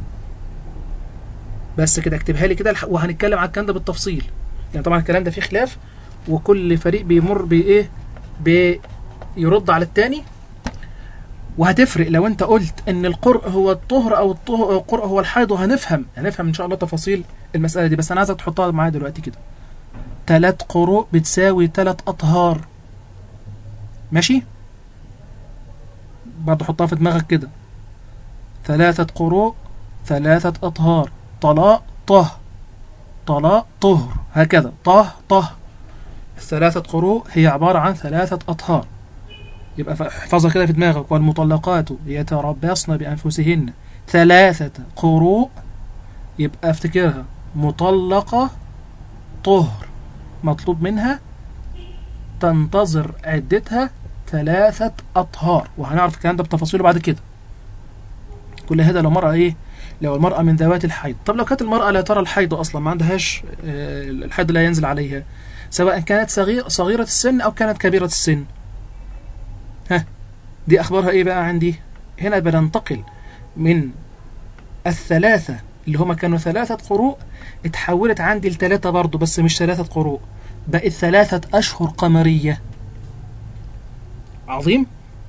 Speaker 4: بس كده اكتبها لي كده وهنتكلم على الكلام ده بالتفصيل يعني طبعا الكلام ده فيه خلاف وكل فريق بيمر بايه بيرد على التاني وهتفرق لو انت قلت ان القرء هو الطهر او الطهر القرء هو الحيض وهنفهم هنفهم ان شاء الله تفاصيل المساله دي بس انا عايزك تحطها معايا دلوقتي كده ثلاث قروء بتساوي ثلاث اطهار ماشي برضه حطها في دماغك كده ثلاثة قروء ثلاثة أطهار طلاء طه طلاء طهر هكذا طه طه الثلاثة قروء هي عبارة عن ثلاثة أطهار يبقى احفظها كده في دماغك والمطلقات يتربصن بأنفسهن ثلاثة قروء يبقى افتكرها مطلقة طهر مطلوب منها تنتظر عدتها ثلاثة أطهار وهنعرف الكلام ده بتفاصيله بعد كده كل هذا لو مرأة إيه لو المرأة من ذوات الحيض طب لو كانت المرأة لا ترى الحيض أصلا ما عندهاش آه، الحيض لا ينزل عليها سواء كانت صغير صغيرة السن أو كانت كبيرة السن ها دي أخبارها إيه بقى عندي هنا بننتقل من الثلاثة اللي هما كانوا ثلاثة قروء اتحولت عندي لثلاثة برضو بس مش ثلاثة قروء بقت ثلاثة أشهر قمرية عظيم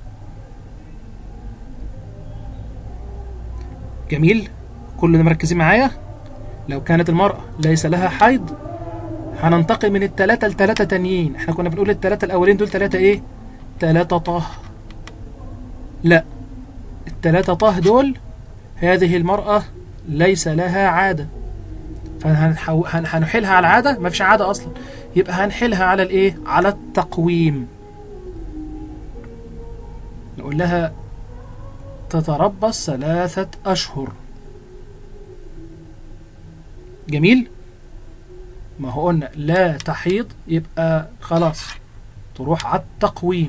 Speaker 4: جميل كل ده مركزين معايا لو كانت المرأة ليس لها حيض هننتقل من التلاتة لتلاتة تانيين احنا كنا بنقول التلاتة الأولين دول تلاتة ايه تلاتة طه لا التلاتة طه دول هذه المرأة ليس لها عادة فهنحيلها على العادة ما فيش عادة أصلا يبقى هنحيلها على الايه على التقويم نقول لها تتربص ثلاثة أشهر جميل ما هو قلنا لا تحيض يبقى خلاص تروح على التقويم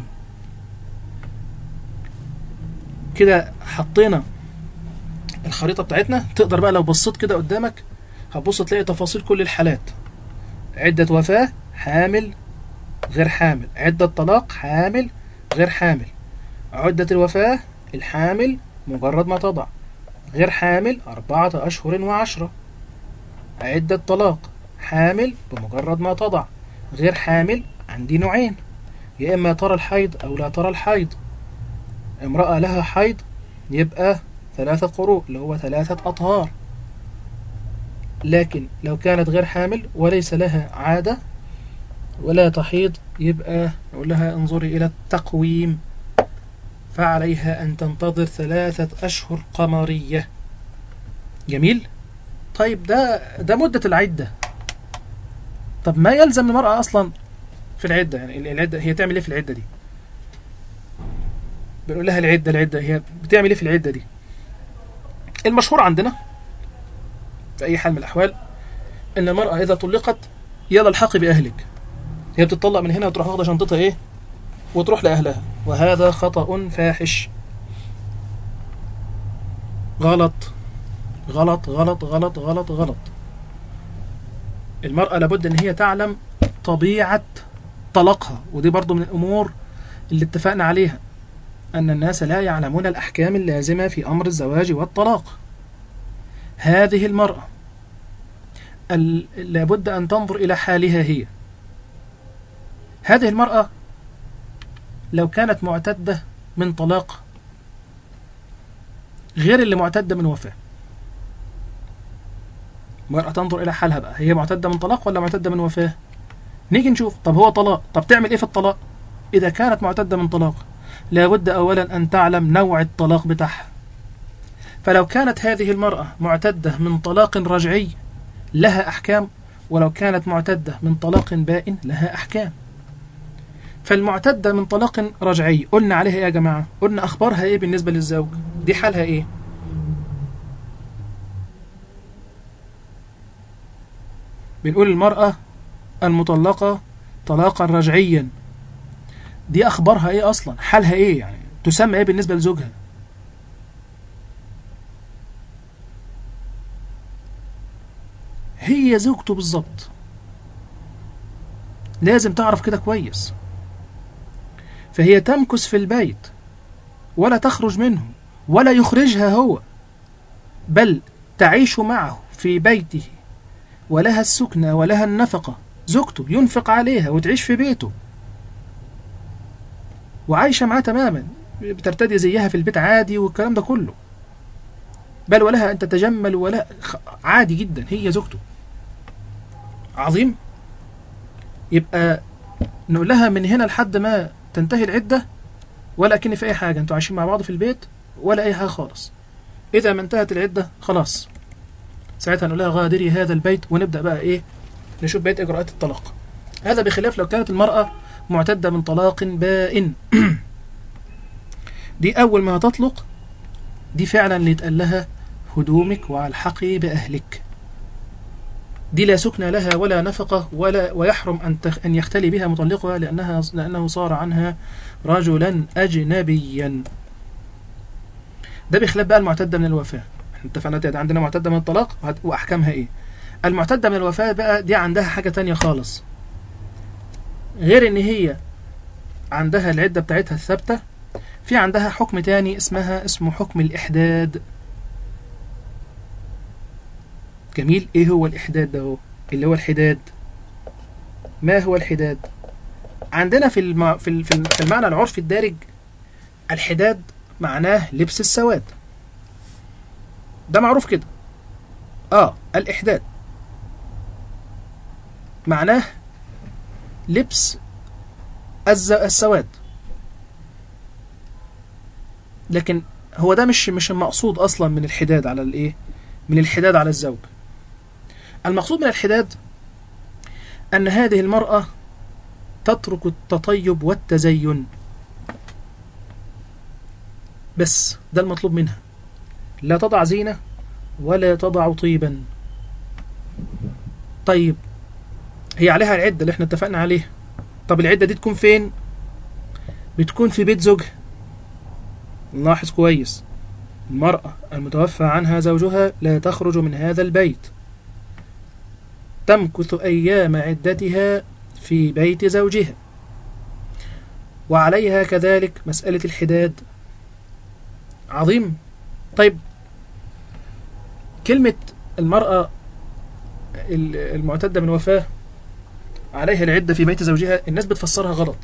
Speaker 4: كده حطينا الخريطة بتاعتنا تقدر بقى لو بصيت كده قدامك هتبص تلاقي تفاصيل كل الحالات عدة وفاة حامل غير حامل عدة طلاق حامل غير حامل عدة الوفاة الحامل مجرد ما تضع غير حامل أربعة أشهر وعشرة عدة طلاق حامل بمجرد ما تضع غير حامل عندي نوعين يا إما ترى الحيض أو لا ترى الحيض امرأة لها حيض يبقى ثلاثة قروء اللي هو ثلاثة أطهار لكن لو كانت غير حامل وليس لها عادة ولا تحيض يبقى نقول لها انظري إلى التقويم فعليها أن تنتظر ثلاثة أشهر قمرية جميل طيب ده ده مدة العدة طب ما يلزم المرأة أصلا في العدة يعني العدة هي تعمل إيه في العدة دي بنقول لها العدة العدة هي بتعمل إيه في العدة دي المشهور عندنا في أي حال من الأحوال إن المرأة إذا طلقت يلا الحقي بأهلك هي بتطلق من هنا وتروح واخدة شنطتها إيه وتروح لأهلها وهذا خطأ فاحش غلط غلط غلط غلط غلط غلط المرأة لابد ان هي تعلم طبيعة طلاقها ودي برضو من الامور اللي اتفقنا عليها ان الناس لا يعلمون الاحكام اللازمة في امر الزواج والطلاق هذه المرأة ال- لابد ان تنظر الى حالها هي هذه المرأة لو كانت معتدة من طلاق غير اللي معتدة من وفاة المرأة تنظر إلى حالها بقى هي معتدة من طلاق ولا معتدة من وفاة نيجي نشوف طب هو طلاق طب تعمل إيه في الطلاق إذا كانت معتدة من طلاق لابد أولا أن تعلم نوع الطلاق بتاعها فلو كانت هذه المرأة معتدة من طلاق رجعي لها أحكام ولو كانت معتدة من طلاق بائن لها أحكام فالمعتدة من طلاق رجعي قلنا عليها إيه يا جماعة قلنا أخبارها إيه بالنسبة للزوج دي حالها إيه بنقول المرأة المطلقة طلاقا رجعيا دي أخبارها إيه أصلا حالها إيه يعني تسمى إيه بالنسبة لزوجها هي زوجته بالظبط لازم تعرف كده كويس فهي تمكث في البيت ولا تخرج منه ولا يخرجها هو بل تعيش معه في بيته ولها السكنى ولها النفقة زوجته ينفق عليها وتعيش في بيته وعايشة معاه تماما بترتدي زيها في البيت عادي والكلام ده كله بل ولها أن تتجمل ولا خ- عادي جدا هي زوجته عظيم يبقى نقول لها من هنا لحد ما تنتهي العدة ولا أكن في أي حاجة أنتوا عايشين مع بعض في البيت ولا أي حاجة خالص إذا ما انتهت العدة خلاص ساعتها نقول لها غادري هذا البيت ونبدأ بقى إيه نشوف بقية إجراءات الطلاق هذا بخلاف لو كانت المرأة معتدة من طلاق بائن دي أول ما تطلق دي فعلا اللي يتقال لها هدومك والحقي بأهلك دي لا سكن لها ولا نفقة ولا ويحرم أن تخ أن يختلي بها مطلقها لأنها لأنه صار عنها رجلا أجنبيا ده بخلاف بقى المعتدة من الوفاة احنا اتفقنا دلوقتي عندنا معتدة من الطلاق وهت- وأحكامها إيه المعتدة من الوفاة بقى دي عندها حاجة تانية خالص غير إن هي عندها العدة بتاعتها الثابتة في عندها حكم تاني اسمها اسمه حكم الإحداد جميل ايه هو الإحداد ده هو اللي هو الحداد ما هو الحداد عندنا في الم... في ال- في ال- في المعنى العرفي الدارج الحداد معناه لبس السواد ده معروف كده اه الإحداد معناه لبس الز... السواد لكن هو ده مش مش المقصود اصلا من الحداد على الايه من الحداد على الزوج المقصود من الحداد ان هذه المراه تترك التطيب والتزين بس ده المطلوب منها لا تضع زينه ولا تضع طيبا طيب هي عليها العده اللي احنا اتفقنا عليها طب العده دي تكون فين بتكون في بيت زوجها نلاحظ كويس المرأة المتوفى عنها زوجها لا تخرج من هذا البيت تمكث أيام عدتها في بيت زوجها وعليها كذلك مسألة الحداد عظيم طيب كلمة المرأة ال- المعتدة من وفاة عليها العدة في بيت زوجها الناس بتفسرها غلط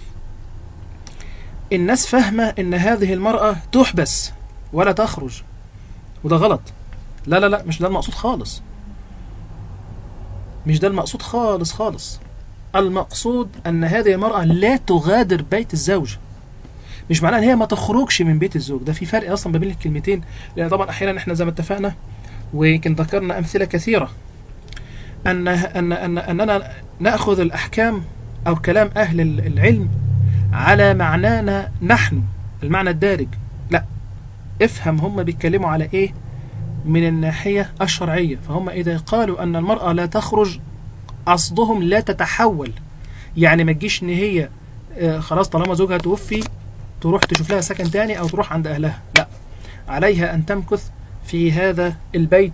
Speaker 4: الناس فاهمة إن هذه المرأة تحبس ولا تخرج وده غلط لا لا لا مش ده المقصود خالص مش ده المقصود خالص خالص المقصود أن هذه المرأة لا تغادر بيت الزوج مش معناه ان هي ما تخرجش من بيت الزوج ده في فرق اصلا ما بين الكلمتين لان طبعا احيانا احنا زي ما اتفقنا ويمكن ذكرنا امثله كثيره ان ان ان اننا ناخذ الاحكام او كلام اهل العلم على معنانا نحن المعنى الدارج لا افهم هم بيتكلموا على ايه من الناحية الشرعية فهم إذا قالوا أن المرأة لا تخرج قصدهم لا تتحول يعني ما تجيش إن هي آه، خلاص طالما زوجها توفي تروح تشوف لها سكن تاني أو تروح عند أهلها لا عليها أن تمكث في هذا البيت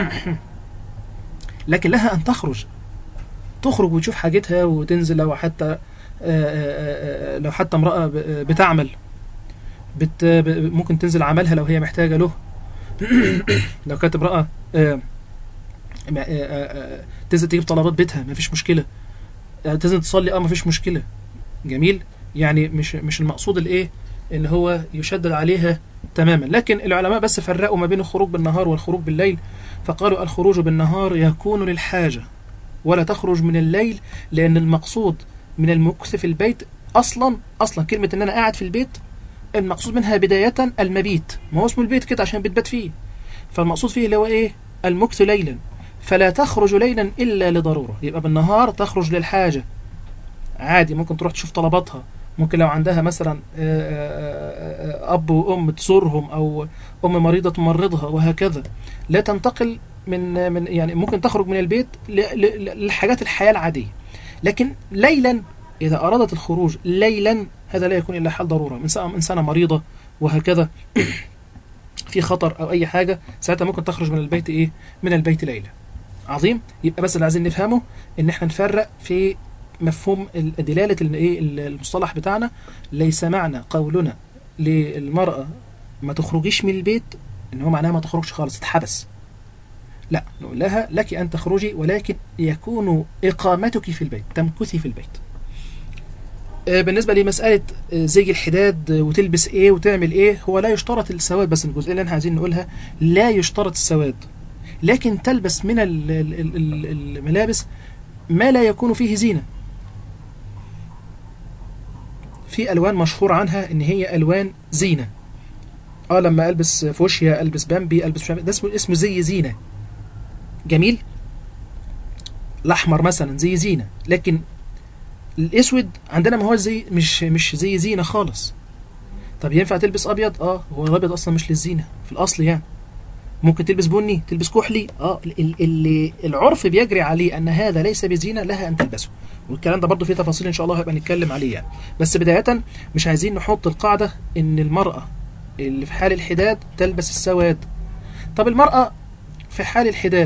Speaker 4: لكن لها أن تخرج تخرج وتشوف حاجتها وتنزل لو حتى آه، آه، آه، لو حتى امرأة ب- بتعمل بت ب- ممكن تنزل عملها لو هي محتاجة له لو كانت امرأة آه، ما- آه، آه، آه، تنزل تجيب طلبات بيتها مفيش مشكلة آه، تنزل تصلي اه مفيش مشكلة جميل يعني مش مش المقصود الايه ان هو يشدد عليها تماما لكن العلماء بس فرقوا ما بين الخروج بالنهار والخروج بالليل فقالوا الخروج بالنهار يكون للحاجة ولا تخرج من الليل لأن المقصود من المكث في البيت اصلا اصلا كلمه ان انا قاعد في البيت المقصود منها بدايه المبيت ما هو اسمه البيت كده عشان بتبات فيه فالمقصود فيه اللي هو ايه المكث ليلا فلا تخرج ليلا الا لضروره يبقى بالنهار تخرج للحاجه عادي ممكن تروح تشوف طلباتها ممكن لو عندها مثلا آه، آه، آه، اب وام تزورهم او ام مريضه تمرضها وهكذا لا تنتقل من من يعني ممكن تخرج من البيت ل- ل- لحاجات الحياه العاديه لكن ليلا اذا ارادت الخروج ليلا هذا لا يكون الا حال ضروره من سنه انسانه مريضه وهكذا في خطر او اي حاجه ساعتها ممكن تخرج من البيت ايه من البيت ليلا عظيم يبقى بس اللي عايزين نفهمه ان احنا نفرق في مفهوم ال- دلاله ال- ايه ال- المصطلح بتاعنا ليس معنى قولنا للمراه ما تخرجيش من البيت ان هو معناها ما تخرجش خالص تتحبس لا نقول لها لك ان تخرجي ولكن يكون اقامتك في البيت تمكثي في البيت آه، بالنسبة لمسألة آه، زي الحداد آه، وتلبس ايه وتعمل ايه هو لا يشترط السواد بس الجزئية اللي احنا عايزين نقولها لا يشترط السواد لكن تلبس من ال- ال- ال- ال- الملابس ما لا يكون فيه زينة في ألوان مشهور عنها إن هي ألوان زينة اه لما ألبس فوشيا ألبس بامبي ألبس مش عارف- ده اسمه اسمه زي زينة جميل الأحمر مثلا زي زينة لكن الاسود عندنا ما هو زي مش مش زي زينه خالص طب ينفع تلبس ابيض اه هو الابيض اصلا مش للزينه في الاصل يعني ممكن تلبس بني تلبس كحلي اه ال- اللي العرف بيجري عليه ان هذا ليس بزينه لها ان تلبسه والكلام ده برضه فيه تفاصيل ان شاء الله هيبقى نتكلم عليه يعني بس بدايه مش عايزين نحط القاعده ان المراه اللي في حال الحداد تلبس السواد طب المراه في حال الحداد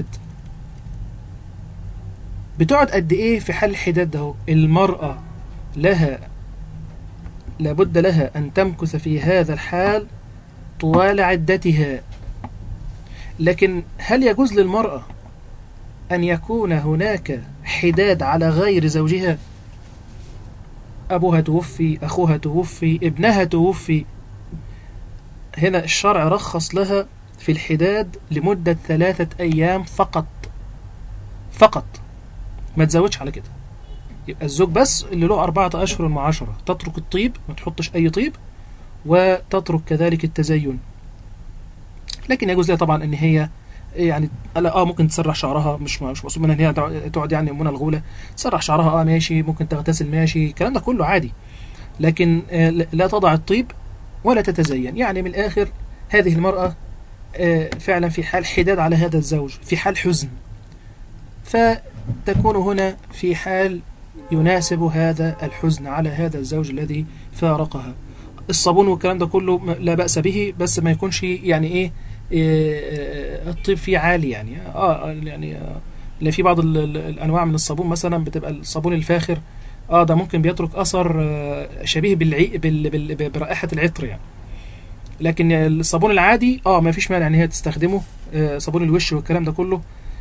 Speaker 4: بتقعد قد ايه في حال الحداد ده المرأة لها لابد لها أن تمكث في هذا الحال طوال عدتها لكن هل يجوز للمرأة أن يكون هناك حداد على غير زوجها أبوها توفي أخوها توفي ابنها توفي هنا الشرع رخص لها في الحداد لمدة ثلاثة أيام فقط فقط ما تزودش على كده يبقى الزوج بس اللي له أربعة أشهر وعشرة تترك الطيب ما تحطش أي طيب وتترك كذلك التزين لكن يجوز لها طبعا ان هي يعني لا اه ممكن تسرح شعرها مش مش مقصود منها ان هي تقعد يعني منى الغوله تسرح شعرها اه ماشي ممكن تغتسل ماشي الكلام ده كله عادي لكن آه لا تضع الطيب ولا تتزين يعني من الاخر هذه المراه آه فعلا في حال حداد على هذا الزوج في حال حزن فتكون هنا في حال يناسب هذا الحزن على هذا الزوج الذي فارقها الصابون والكلام ده كله لا بأس به بس ما يكونش يعني ايه, إيه الطيب فيه عالي يعني اه يعني آه اللي في بعض ال ال الانواع من الصابون مثلا بتبقى الصابون الفاخر اه ده ممكن بيترك اثر آه شبيه بالعي بال بال برائحه العطر يعني لكن الصابون العادي اه ما فيش مانع ان هي تستخدمه آه صابون الوش والكلام ده كله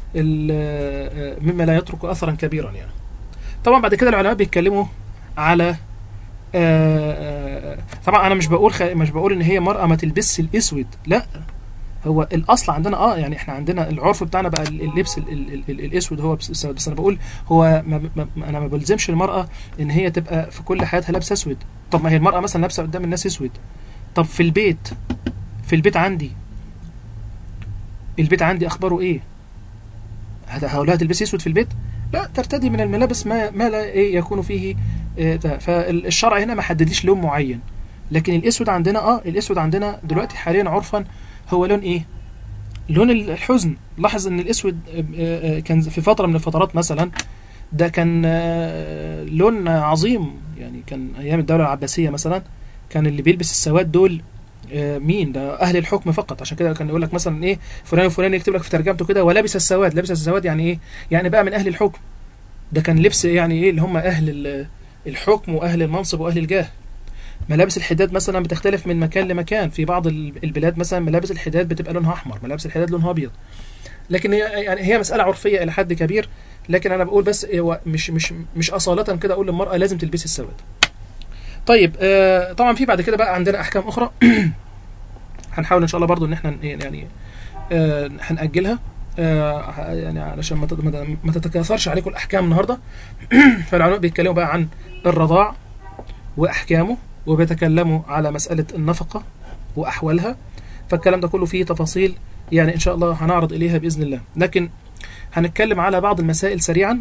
Speaker 4: مما لا يترك اثرا كبيرا يعني طبعا بعد كده العلماء بيتكلموا على آآ آآ طبعا انا مش بقول خ... مش بقول ان هي مرأة ما تلبسش الاسود لا هو الاصل عندنا اه يعني احنا عندنا العرف بتاعنا بقى اللبس ال ال ال الاسود هو بس, بس انا بقول هو ما ما انا ما بلزمش المرأة ان هي تبقى في كل حياتها لابسه اسود طب ما هي المرأة مثلا لابسه قدام الناس اسود طب في البيت في البيت عندي البيت عندي اخباره ايه هقولها تلبسي اسود في البيت لا ترتدي من الملابس ما ما لا إيه يكون فيه إيه فالشرع هنا ما حددليش لون معين لكن الاسود عندنا اه الاسود عندنا دلوقتي حاليا عرفا هو لون ايه لون الحزن لاحظ ان الاسود كان في فتره من الفترات مثلا ده كان لون عظيم يعني كان ايام الدوله العباسيه مثلا كان اللي بيلبس السواد دول مين ده اهل الحكم فقط عشان كده كان يقول لك مثلا ايه فلان وفلان يكتب لك في ترجمته كده ولبس السواد لبس السواد يعني ايه يعني بقى من اهل الحكم ده كان لبس يعني ايه اللي هم اهل الحكم واهل المنصب واهل الجاه ملابس الحداد مثلا بتختلف من مكان لمكان في بعض البلاد مثلا ملابس الحداد بتبقى لونها احمر ملابس الحداد لونها ابيض لكن هي يعني هي مساله عرفيه الى حد كبير لكن انا بقول بس هو مش مش مش اصاله كده اقول للمراه لازم تلبسي السواد طيب آه طبعا في بعد كده بقى عندنا احكام اخرى هنحاول ان شاء الله برضو ان احنا يعني آه هنأجلها آه يعني علشان ما تتكاثرش عليكم الاحكام النهارده فالعلماء بيتكلموا بقى عن الرضاع وأحكامه وبيتكلموا على مسألة النفقة وأحوالها فالكلام ده كله فيه تفاصيل يعني إن شاء الله هنعرض إليها بإذن الله لكن هنتكلم على بعض المسائل سريعا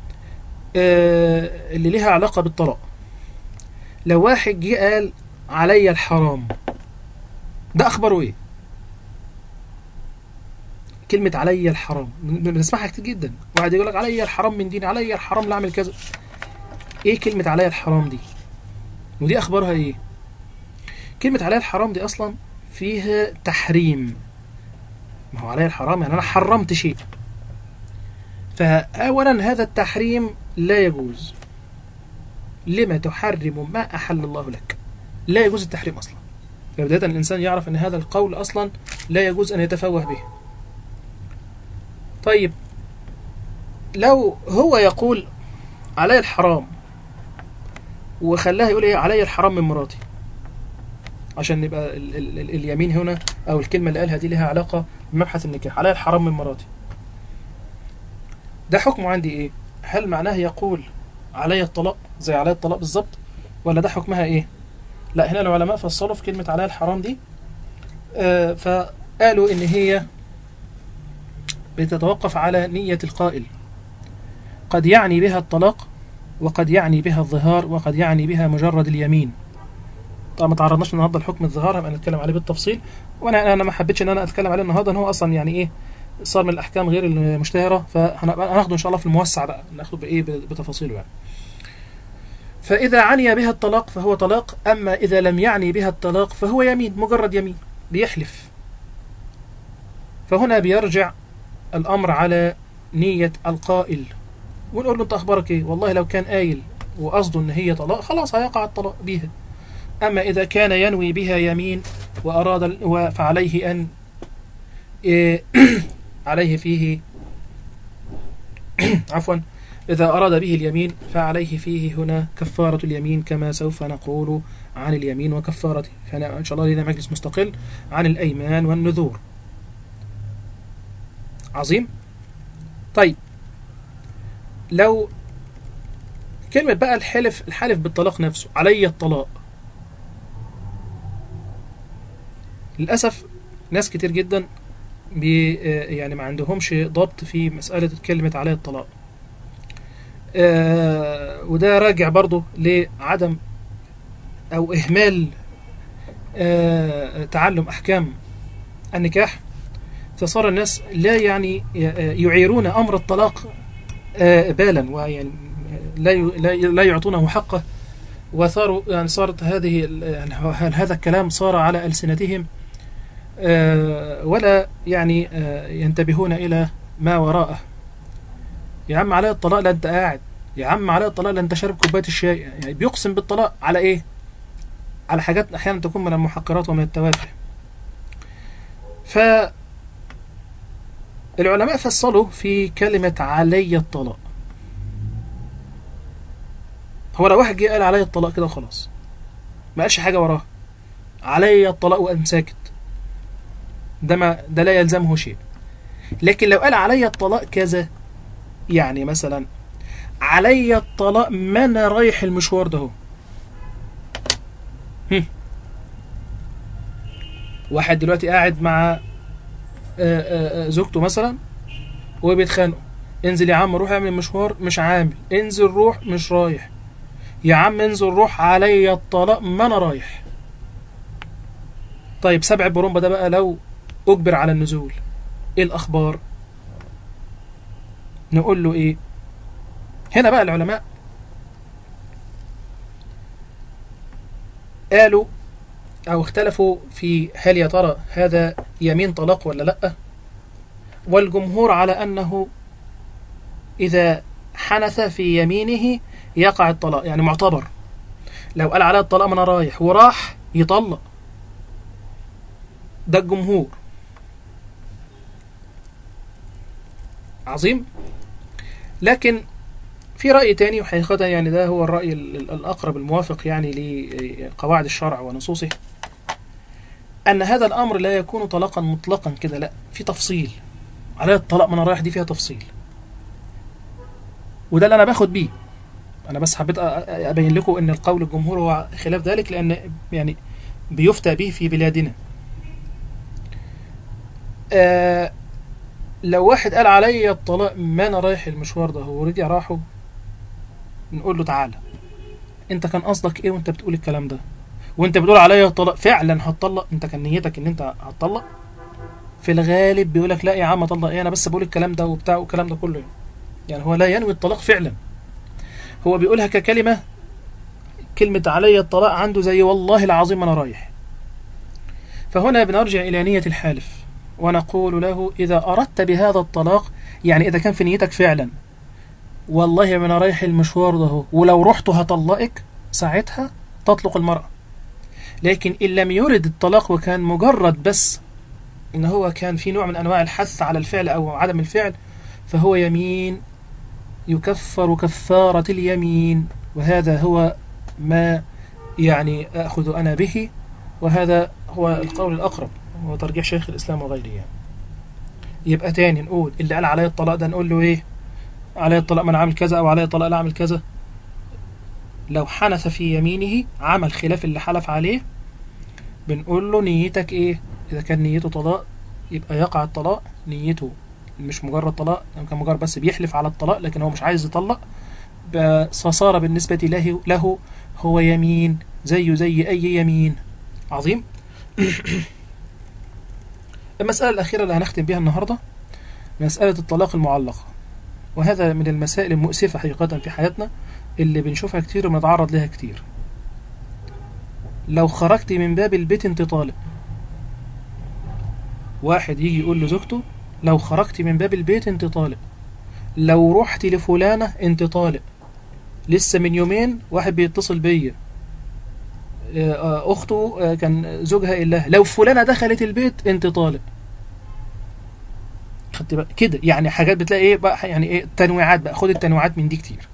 Speaker 4: آه، اللي ليها علاقة بالطلاق لو واحد جه قال علي الحرام ده أخباره إيه؟ كلمة علي الحرام بنسمعها كتير جدا واحد يقول لك علي الحرام من ديني علي الحرام لا أعمل كذا إيه كلمة علي الحرام دي؟ ودي أخبارها إيه؟ كلمة علي الحرام دي أصلا فيها تحريم ما هو علي الحرام يعني أنا حرمت شيء فأولا هذا التحريم لا يجوز لما تحرم ما أحل الله لك لا يجوز التحريم أصلا فبداية الإنسان يعرف أن هذا القول أصلا لا يجوز أن يتفوه به طيب لو هو يقول علي الحرام وخلاها يقول ايه علي الحرام من مراتي عشان يبقى ال ال ال اليمين هنا او الكلمه اللي قالها دي لها علاقه بمبحث النكاح علي الحرام من مراتي ده حكمه عندي ايه هل معناه يقول علي الطلاق زي علي الطلاق بالظبط ولا ده حكمها ايه لا هنا العلماء فصلوا في كلمه علي الحرام دي آه فقالوا ان هي بتتوقف على نيه القائل قد يعني بها الطلاق وقد يعني بها الظهار وقد يعني بها مجرد اليمين طبعا ما تعرضناش النهارده لحكم الظهار هنبقى نتكلم عليه بالتفصيل وانا انا ما حبيتش ان انا اتكلم عليه النهارده ان هو اصلا يعني ايه صار من الاحكام غير المشتهره فهناخده ان شاء الله في الموسع بقى ناخده بايه بتفاصيله يعني فاذا عني بها الطلاق فهو طلاق اما اذا لم يعني بها الطلاق فهو يمين مجرد يمين بيحلف فهنا بيرجع الامر على نيه القائل ونقول له انت اخبارك ايه والله لو كان قايل وقصده ان هي طلاق خلاص هيقع الطلاق بيها اما اذا كان ينوي بها يمين واراد ال- و- فعليه ان إيه، عليه فيه عفوا إذا أراد به اليمين فعليه فيه هنا كفارة اليمين كما سوف نقول عن اليمين وكفارته فأنا إن شاء الله لنا مجلس مستقل عن الأيمان والنذور عظيم طيب لو كلمة بقى الحلف الحلف بالطلاق نفسه علي الطلاق للأسف ناس كتير جدا بي يعني ما عندهمش ضبط في مسألة كلمة علي الطلاق آه، وده راجع برضه لعدم أو إهمال آه، تعلم أحكام النكاح فصار الناس لا يعني يعيرون أمر الطلاق آه، بالا ويعني لا ي- لا ي- لا يعطونه حقه وصاروا يعني صارت هذه ال- يعني هذا الكلام صار على ألسنتهم آه، ولا يعني آه، ينتبهون إلى ما وراءه يا عم علي الطلاق لا أنت قاعد يا عم علي الطلاق لا أنت شارب كوباية الشاي يعني بيقسم بالطلاق على إيه؟ على حاجات أحيانا تكون من المحقرات ومن التوافه ف العلماء فصلوا في كلمة علي الطلاق هو لو واحد جه قال علي الطلاق كده وخلاص ما قالش حاجة وراه علي الطلاق وقام ساكت ده ما ده لا يلزمه شيء لكن لو قال علي الطلاق كذا يعني مثلا علي الطلاق ما انا رايح المشوار ده هو هم. واحد دلوقتي قاعد مع آه، آه، آه، زوجته مثلا وبيتخانقوا انزل يا عم روح اعمل مشوار مش عامل انزل روح مش رايح يا عم انزل روح علي الطلاق ما انا رايح طيب سبع برومبا ده بقى لو اجبر على النزول ايه الاخبار نقول له ايه هنا بقى العلماء قالوا او اختلفوا في هل يا ترى هذا يمين طلاق ولا لا والجمهور على انه اذا حنث في يمينه يقع الطلاق يعني معتبر لو قال عليها الطلاق ما انا رايح وراح يطلق ده الجمهور عظيم لكن في رأي تاني وحقيقة يعني ده هو الرأي ال- ال- الأقرب الموافق يعني لقواعد الشرع ونصوصه أن هذا الأمر لا يكون طلاقا مطلقا كده لا في تفصيل على الطلاق من رايح دي فيها تفصيل وده اللي أنا باخد بيه انا بس حبيت أ- أ- ابين لكم ان القول الجمهور هو خلاف ذلك لان يعني بيفتى به في بلادنا آه لو واحد قال عليا الطلاق ما انا رايح المشوار ده هو رجع راحه نقول له تعالى انت كان قصدك ايه وانت بتقول الكلام ده وانت بتقول عليا الطلاق فعلا هتطلق انت كان نيتك ان انت هتطلق في الغالب بيقول لك لا يا عم اطلق ايه انا بس بقول الكلام ده وبتاع والكلام ده كله يعني هو لا ينوي الطلاق فعلا هو بيقولها ككلمة كلمة علي الطلاق عنده زي والله العظيم أنا رايح فهنا بنرجع إلى نية الحالف ونقول له إذا أردت بهذا الطلاق يعني إذا كان في نيتك فعلا والله ما أنا رايح المشوار ده هو، ولو رحت هطلقك ساعتها تطلق المرأة لكن إن لم يرد الطلاق وكان مجرد بس إن هو كان في نوع من أنواع الحث على الفعل أو عدم الفعل فهو يمين يكفر كفارة اليمين وهذا هو ما يعني أخذ أنا به وهذا هو القول الأقرب هو ترجيح شيخ الإسلام وغيره يعني. يبقى تاني نقول اللي قال علي الطلاق ده نقول له إيه علي الطلاق من عامل كذا أو علي الطلاق لا عامل كذا لو حنث في يمينه عمل خلاف اللي حلف عليه بنقول له نيتك إيه إذا كان نيته طلاق يبقى يقع الطلاق نيته مش مجرد طلاق لو كان مجرد بس بيحلف على الطلاق لكن هو مش عايز يطلق ب- فصار بالنسبة له له هو يمين زيه زي أي يمين عظيم المسألة الأخيرة اللي هنختم بها النهاردة مسألة الطلاق المعلق وهذا من المسائل المؤسفة حقيقة في حياتنا اللي بنشوفها كتير وبنتعرض لها كتير لو خرجت من باب البيت انت طالق واحد يجي يقول لزوجته لو خرجت من باب البيت انت طالق لو رحت لفلانة انت طالق لسه من يومين واحد بيتصل بيا آه، اخته آه، كان زوجها قال لها لو فلانة دخلت البيت انت طالق خدت بقى كده يعني حاجات بتلاقي ايه بقى يعني ايه تنويعات بقى خد التنويعات من دي كتير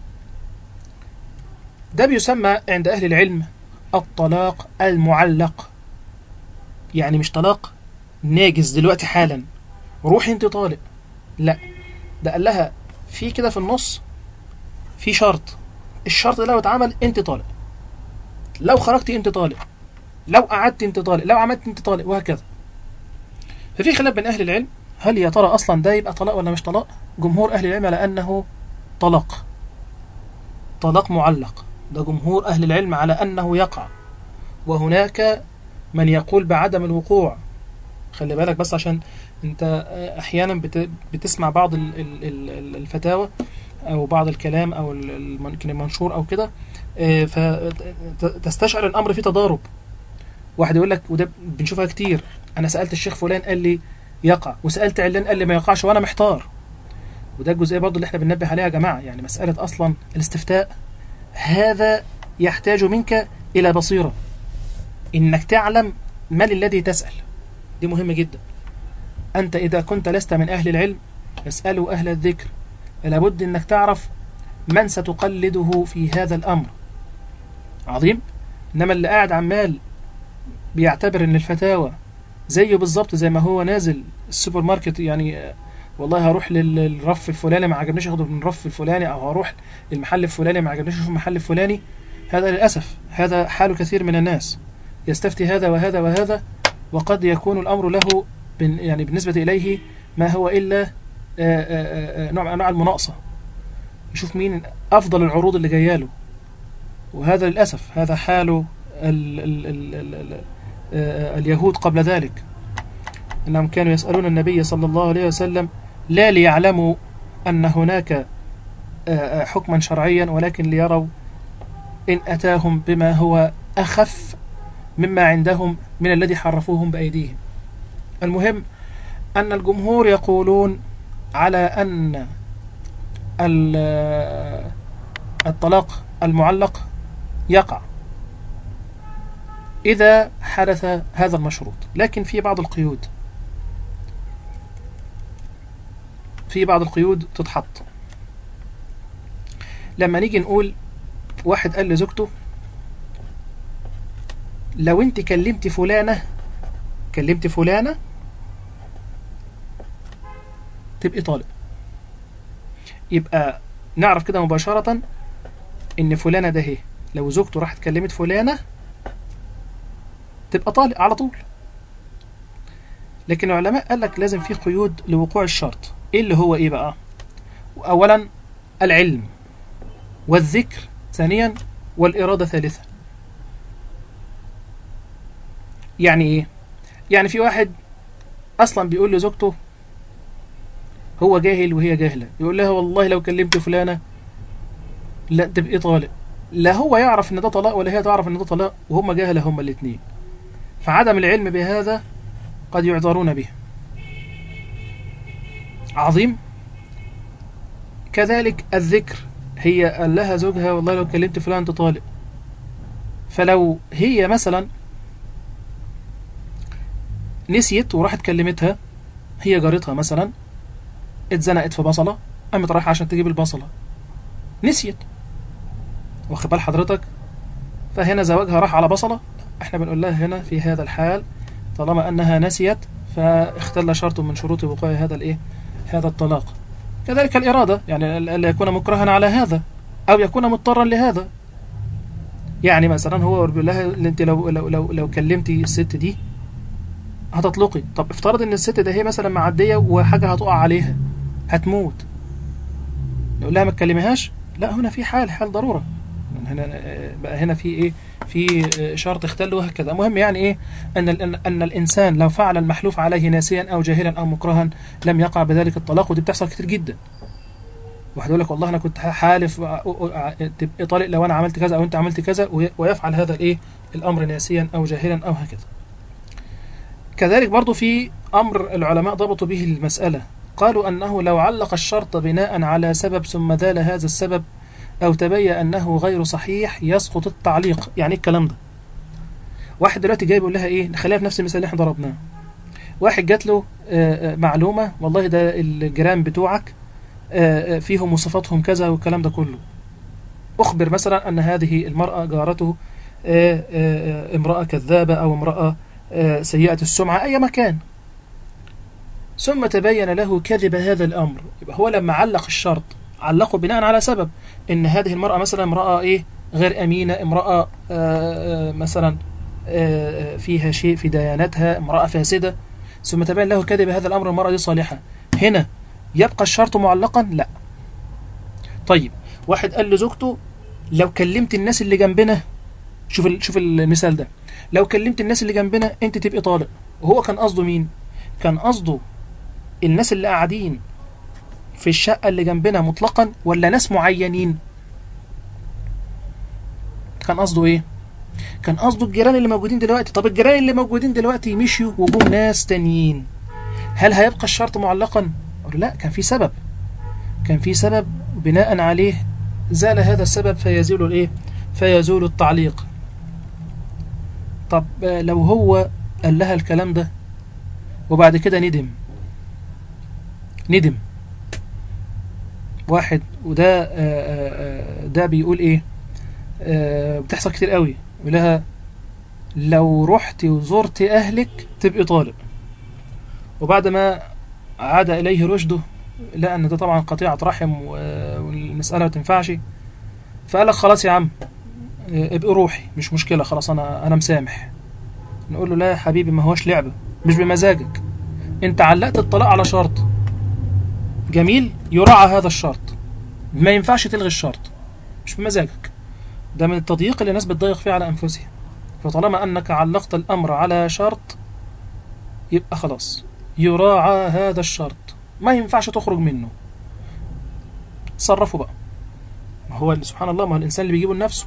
Speaker 4: ده بيسمى عند اهل العلم الطلاق المعلق يعني مش طلاق ناجز دلوقتي حالا روحي انت طالق لا ده قال لها في كده في النص في شرط الشرط ده لو اتعمل انت طالق لو خرجتي انت طالق لو قعدت انت طالق لو عملت انت طالق وهكذا ففي خلاف بين اهل العلم هل يا ترى اصلا ده يبقى طلاق ولا مش طلاق جمهور اهل العلم على انه طلاق طلاق معلق ده جمهور اهل العلم على انه يقع وهناك من يقول بعدم الوقوع خلي بالك بس عشان انت احيانا بت- بتسمع بعض ال- ال- ال- الفتاوى او بعض الكلام او ال- الم- يمكن المنشور او كده اه، فتستشعر الامر فيه تضارب واحد يقول لك وده بنشوفها كتير انا سالت الشيخ فلان قال لي يقع وسالت علان قال لي ما يقعش وانا محتار وده الجزئيه برضه اللي احنا بننبه عليها يا جماعه يعني مساله اصلا الاستفتاء هذا يحتاج منك الى بصيره انك تعلم من الذي تسال دي مهمه جدا أنت إذا كنت لست من أهل العلم فاسألوا أهل الذكر لابد أنك تعرف من ستقلده في هذا الأمر عظيم إنما اللي قاعد عمال بيعتبر أن الفتاوى زيه بالظبط زي ما هو نازل السوبر ماركت يعني آه، والله هروح لل- للرف الفلاني ما عجبنيش اخده من الرف الفلاني او هروح للمحل الفلاني ما عجبنيش اشوف المحل الفلاني هذا للاسف هذا حال كثير من الناس يستفتي هذا وهذا وهذا وقد يكون الامر له بن- يعني بالنسبة إليه ما هو إلا آه، آه، آه، نوع من أنواع المناقصة يشوف مين أفضل العروض اللي جايه له وهذا للأسف هذا حال ال ال ال ال ال آه، اليهود قبل ذلك أنهم كانوا يسألون النبي صلى الله عليه وسلم لا ليعلموا أن هناك آه، آه، حكما شرعيا ولكن ليروا إن أتاهم بما هو أخف مما عندهم من الذي حرفوهم بأيديهم المهم أن الجمهور يقولون على أن ال- الطلاق المعلق يقع إذا حدث هذا المشروط لكن في بعض القيود في بعض القيود تتحط لما نيجي نقول واحد قال لزوجته لو انت كلمت فلانة كلمت فلانة تبقي طالق يبقى نعرف كده مباشرة ان فلانه ده هي لو زوجته راحت كلمت فلانه تبقى طالق على طول لكن العلماء قال لك لازم في قيود لوقوع الشرط ايه اللي هو ايه بقى اولا العلم والذكر ثانيا والاراده ثالثا يعني ايه يعني في واحد اصلا بيقول لزوجته هو جاهل وهي جاهله يقول لها والله لو كلمت فلانه لا تبقي طالق لا هو يعرف ان ده طلاق ولا هي تعرف ان ده طلاق وهم جاهله هما الاثنين فعدم العلم بهذا قد يعذرون به عظيم كذلك الذكر هي قال لها زوجها والله لو كلمت فلان انت طالق فلو هي مثلا نسيت وراحت كلمتها هي جارتها مثلا اتزنقت في بصله قامت رايحه عشان تجيب البصله نسيت واخد بال حضرتك فهنا زواجها راح على بصله احنا بنقول لها هنا في هذا الحال طالما انها نسيت فاختل شرط من شروط وقوع هذا الايه هذا الطلاق كذلك الاراده يعني الا يكون مكرها على هذا او يكون مضطرا لهذا يعني مثلا هو بيقول لها انت لو لو لو, لو كلمتي الست دي هتطلقي طب افترض ان الست ده هي مثلا معديه وحاجه هتقع عليها هتموت نقول لها ما تكلميهاش لا هنا في حال حال ضروره هنا بقى هنا في ايه في شرط اختل وهكذا المهم يعني ايه ان ال- ان الانسان لو فعل المحلوف عليه ناسيا او جاهلا او مكرها لم يقع بذلك الطلاق ودي بتحصل كتير جدا واحد يقول لك والله انا كنت حالف تبقى طالق لو انا عملت كذا او انت عملت كذا وي- ويفعل هذا الايه الامر ناسيا او جاهلا او هكذا كذلك برضو في امر العلماء ضبطوا به المساله قالوا انه لو علق الشرط بناء على سبب ثم زال هذا السبب أو تبين أنه غير صحيح يسقط التعليق يعني إيه الكلام ده واحد دلوقتي جاي بيقول لها إيه خليها في نفس المثال اللي إحنا ضربناه واحد جات له آه، آه، معلومة والله ده الجيران بتوعك آه، آه، فيهم وصفاتهم كذا والكلام ده كله أخبر مثلا أن هذه المرأة جارته آه، آه، آه، امرأة كذابة أو امرأة آه، سيئة السمعة أي مكان ثم تبين له كذب هذا الأمر يبقى هو لما علق الشرط علقه بناء على سبب ان هذه المرأة مثلا امرأة ايه غير امينة امرأة آه، آه، مثلا آه، آه، فيها شيء في ديانتها امرأة فاسدة ثم تبين له كذب هذا الامر المرأة دي صالحة هنا يبقى الشرط معلقا لا طيب واحد قال لزوجته لو كلمت الناس اللي جنبنا شوف ال- شوف المثال ده لو كلمت الناس اللي جنبنا انت تبقي طالق وهو كان قصده مين كان قصده الناس اللي قاعدين في الشقة اللي جنبنا مطلقا ولا ناس معينين كان قصده ايه كان قصده الجيران اللي موجودين دلوقتي طب الجيران اللي موجودين دلوقتي مشيوا وجم ناس تانيين هل هيبقى الشرط معلقا أقول لا كان في سبب كان في سبب بناء عليه زال هذا السبب فيزول الايه فيزول التعليق طب آه، لو هو قال لها الكلام ده وبعد كده ندم ندم واحد وده آه، آه، آه، ده بيقول ايه آه، بتحصل كتير قوي يقول لها لو رحتي وزرتي اهلك تبقي طالق وبعد ما عاد اليه رشده لقى ان ده طبعا قطيعه رحم و- والمساله ما تنفعش فقال لك خلاص يا عم آه، ابقي روحي مش مشكله خلاص انا انا مسامح نقول له لا يا حبيبي ما هوش لعبه مش بمزاجك انت علقت الطلاق على شرط جميل يراعى هذا الشرط ما ينفعش تلغي الشرط مش بمزاجك ده من التضييق اللي الناس بتضيق فيه على انفسها فطالما انك علقت الامر على شرط يبقى خلاص يراعى هذا الشرط ما ينفعش تخرج منه تصرفوا بقى ما هو اللي سبحان الله ما هو الانسان اللي بيجيبه لنفسه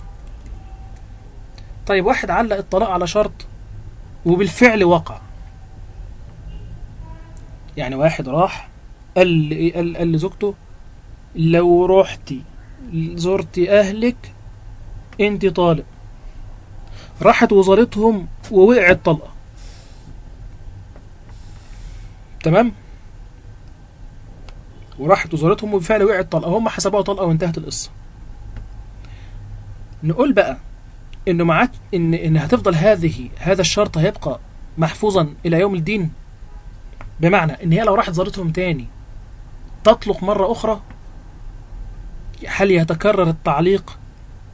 Speaker 4: طيب واحد علق الطلاق على شرط وبالفعل وقع يعني واحد راح قال لي- قال قال لزوجته لو رحتي زرتي اهلك انت طالق راحت وزارتهم ووقعت طلقه تمام وراحت وزارتهم وبالفعل وقعت طلقه هم حسبوها طلقه وانتهت القصه نقول بقى انه معاك ان ان هتفضل هذه هذا الشرط هيبقى محفوظا الى يوم الدين بمعنى ان هي لو راحت زارتهم تاني تطلق مرة أخرى هل يتكرر التعليق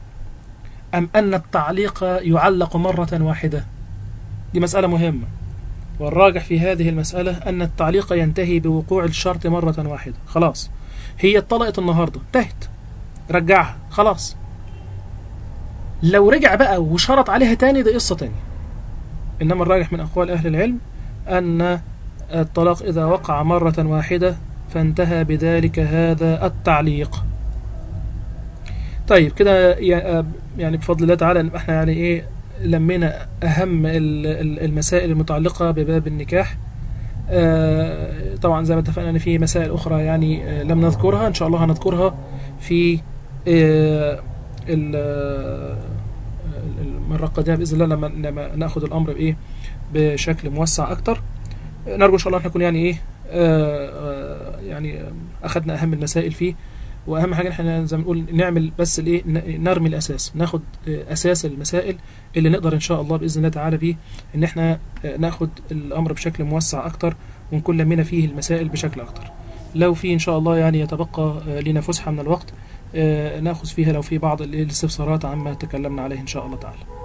Speaker 4: أم أن التعليق يعلق مرة واحدة دي مسألة مهمة والراجح في هذه المسألة أن التعليق ينتهي بوقوع الشرط مرة واحدة خلاص هي اتطلقت النهاردة انتهت رجعها خلاص لو رجع بقى وشرط عليها تاني ده قصة تانية إنما الراجح من أقوال أهل العلم أن الطلاق إذا وقع مرة واحدة فانتهى بذلك هذا التعليق طيب كده يا- يعني بفضل الله تعالى احنا يعني ايه لمينا اهم ال- ال- المسائل المتعلقه بباب النكاح آه، طبعا زي ما اتفقنا ان في مسائل اخرى يعني آه، لم نذكرها ان شاء الله هنذكرها في آه، ال- آه، المره القادمه باذن الله لما لما ناخذ الامر بايه بشكل موسع اكتر نرجو ان شاء الله ان نكون يعني ايه آه، آه، يعني آه، اخذنا اهم المسائل فيه واهم حاجه احنا زي ما نقول نعمل بس الايه ن- نرمي الاساس ناخد آه، اساس المسائل اللي نقدر ان شاء الله باذن الله تعالى بيه ان احنا آه، ناخد الامر بشكل موسع اكتر ونكون لمينا فيه المسائل بشكل اكتر لو في ان شاء الله يعني يتبقى آه، لنا فسحه من الوقت آه، ناخذ فيها لو في بعض الاستفسارات عما تكلمنا عليه ان شاء الله تعالى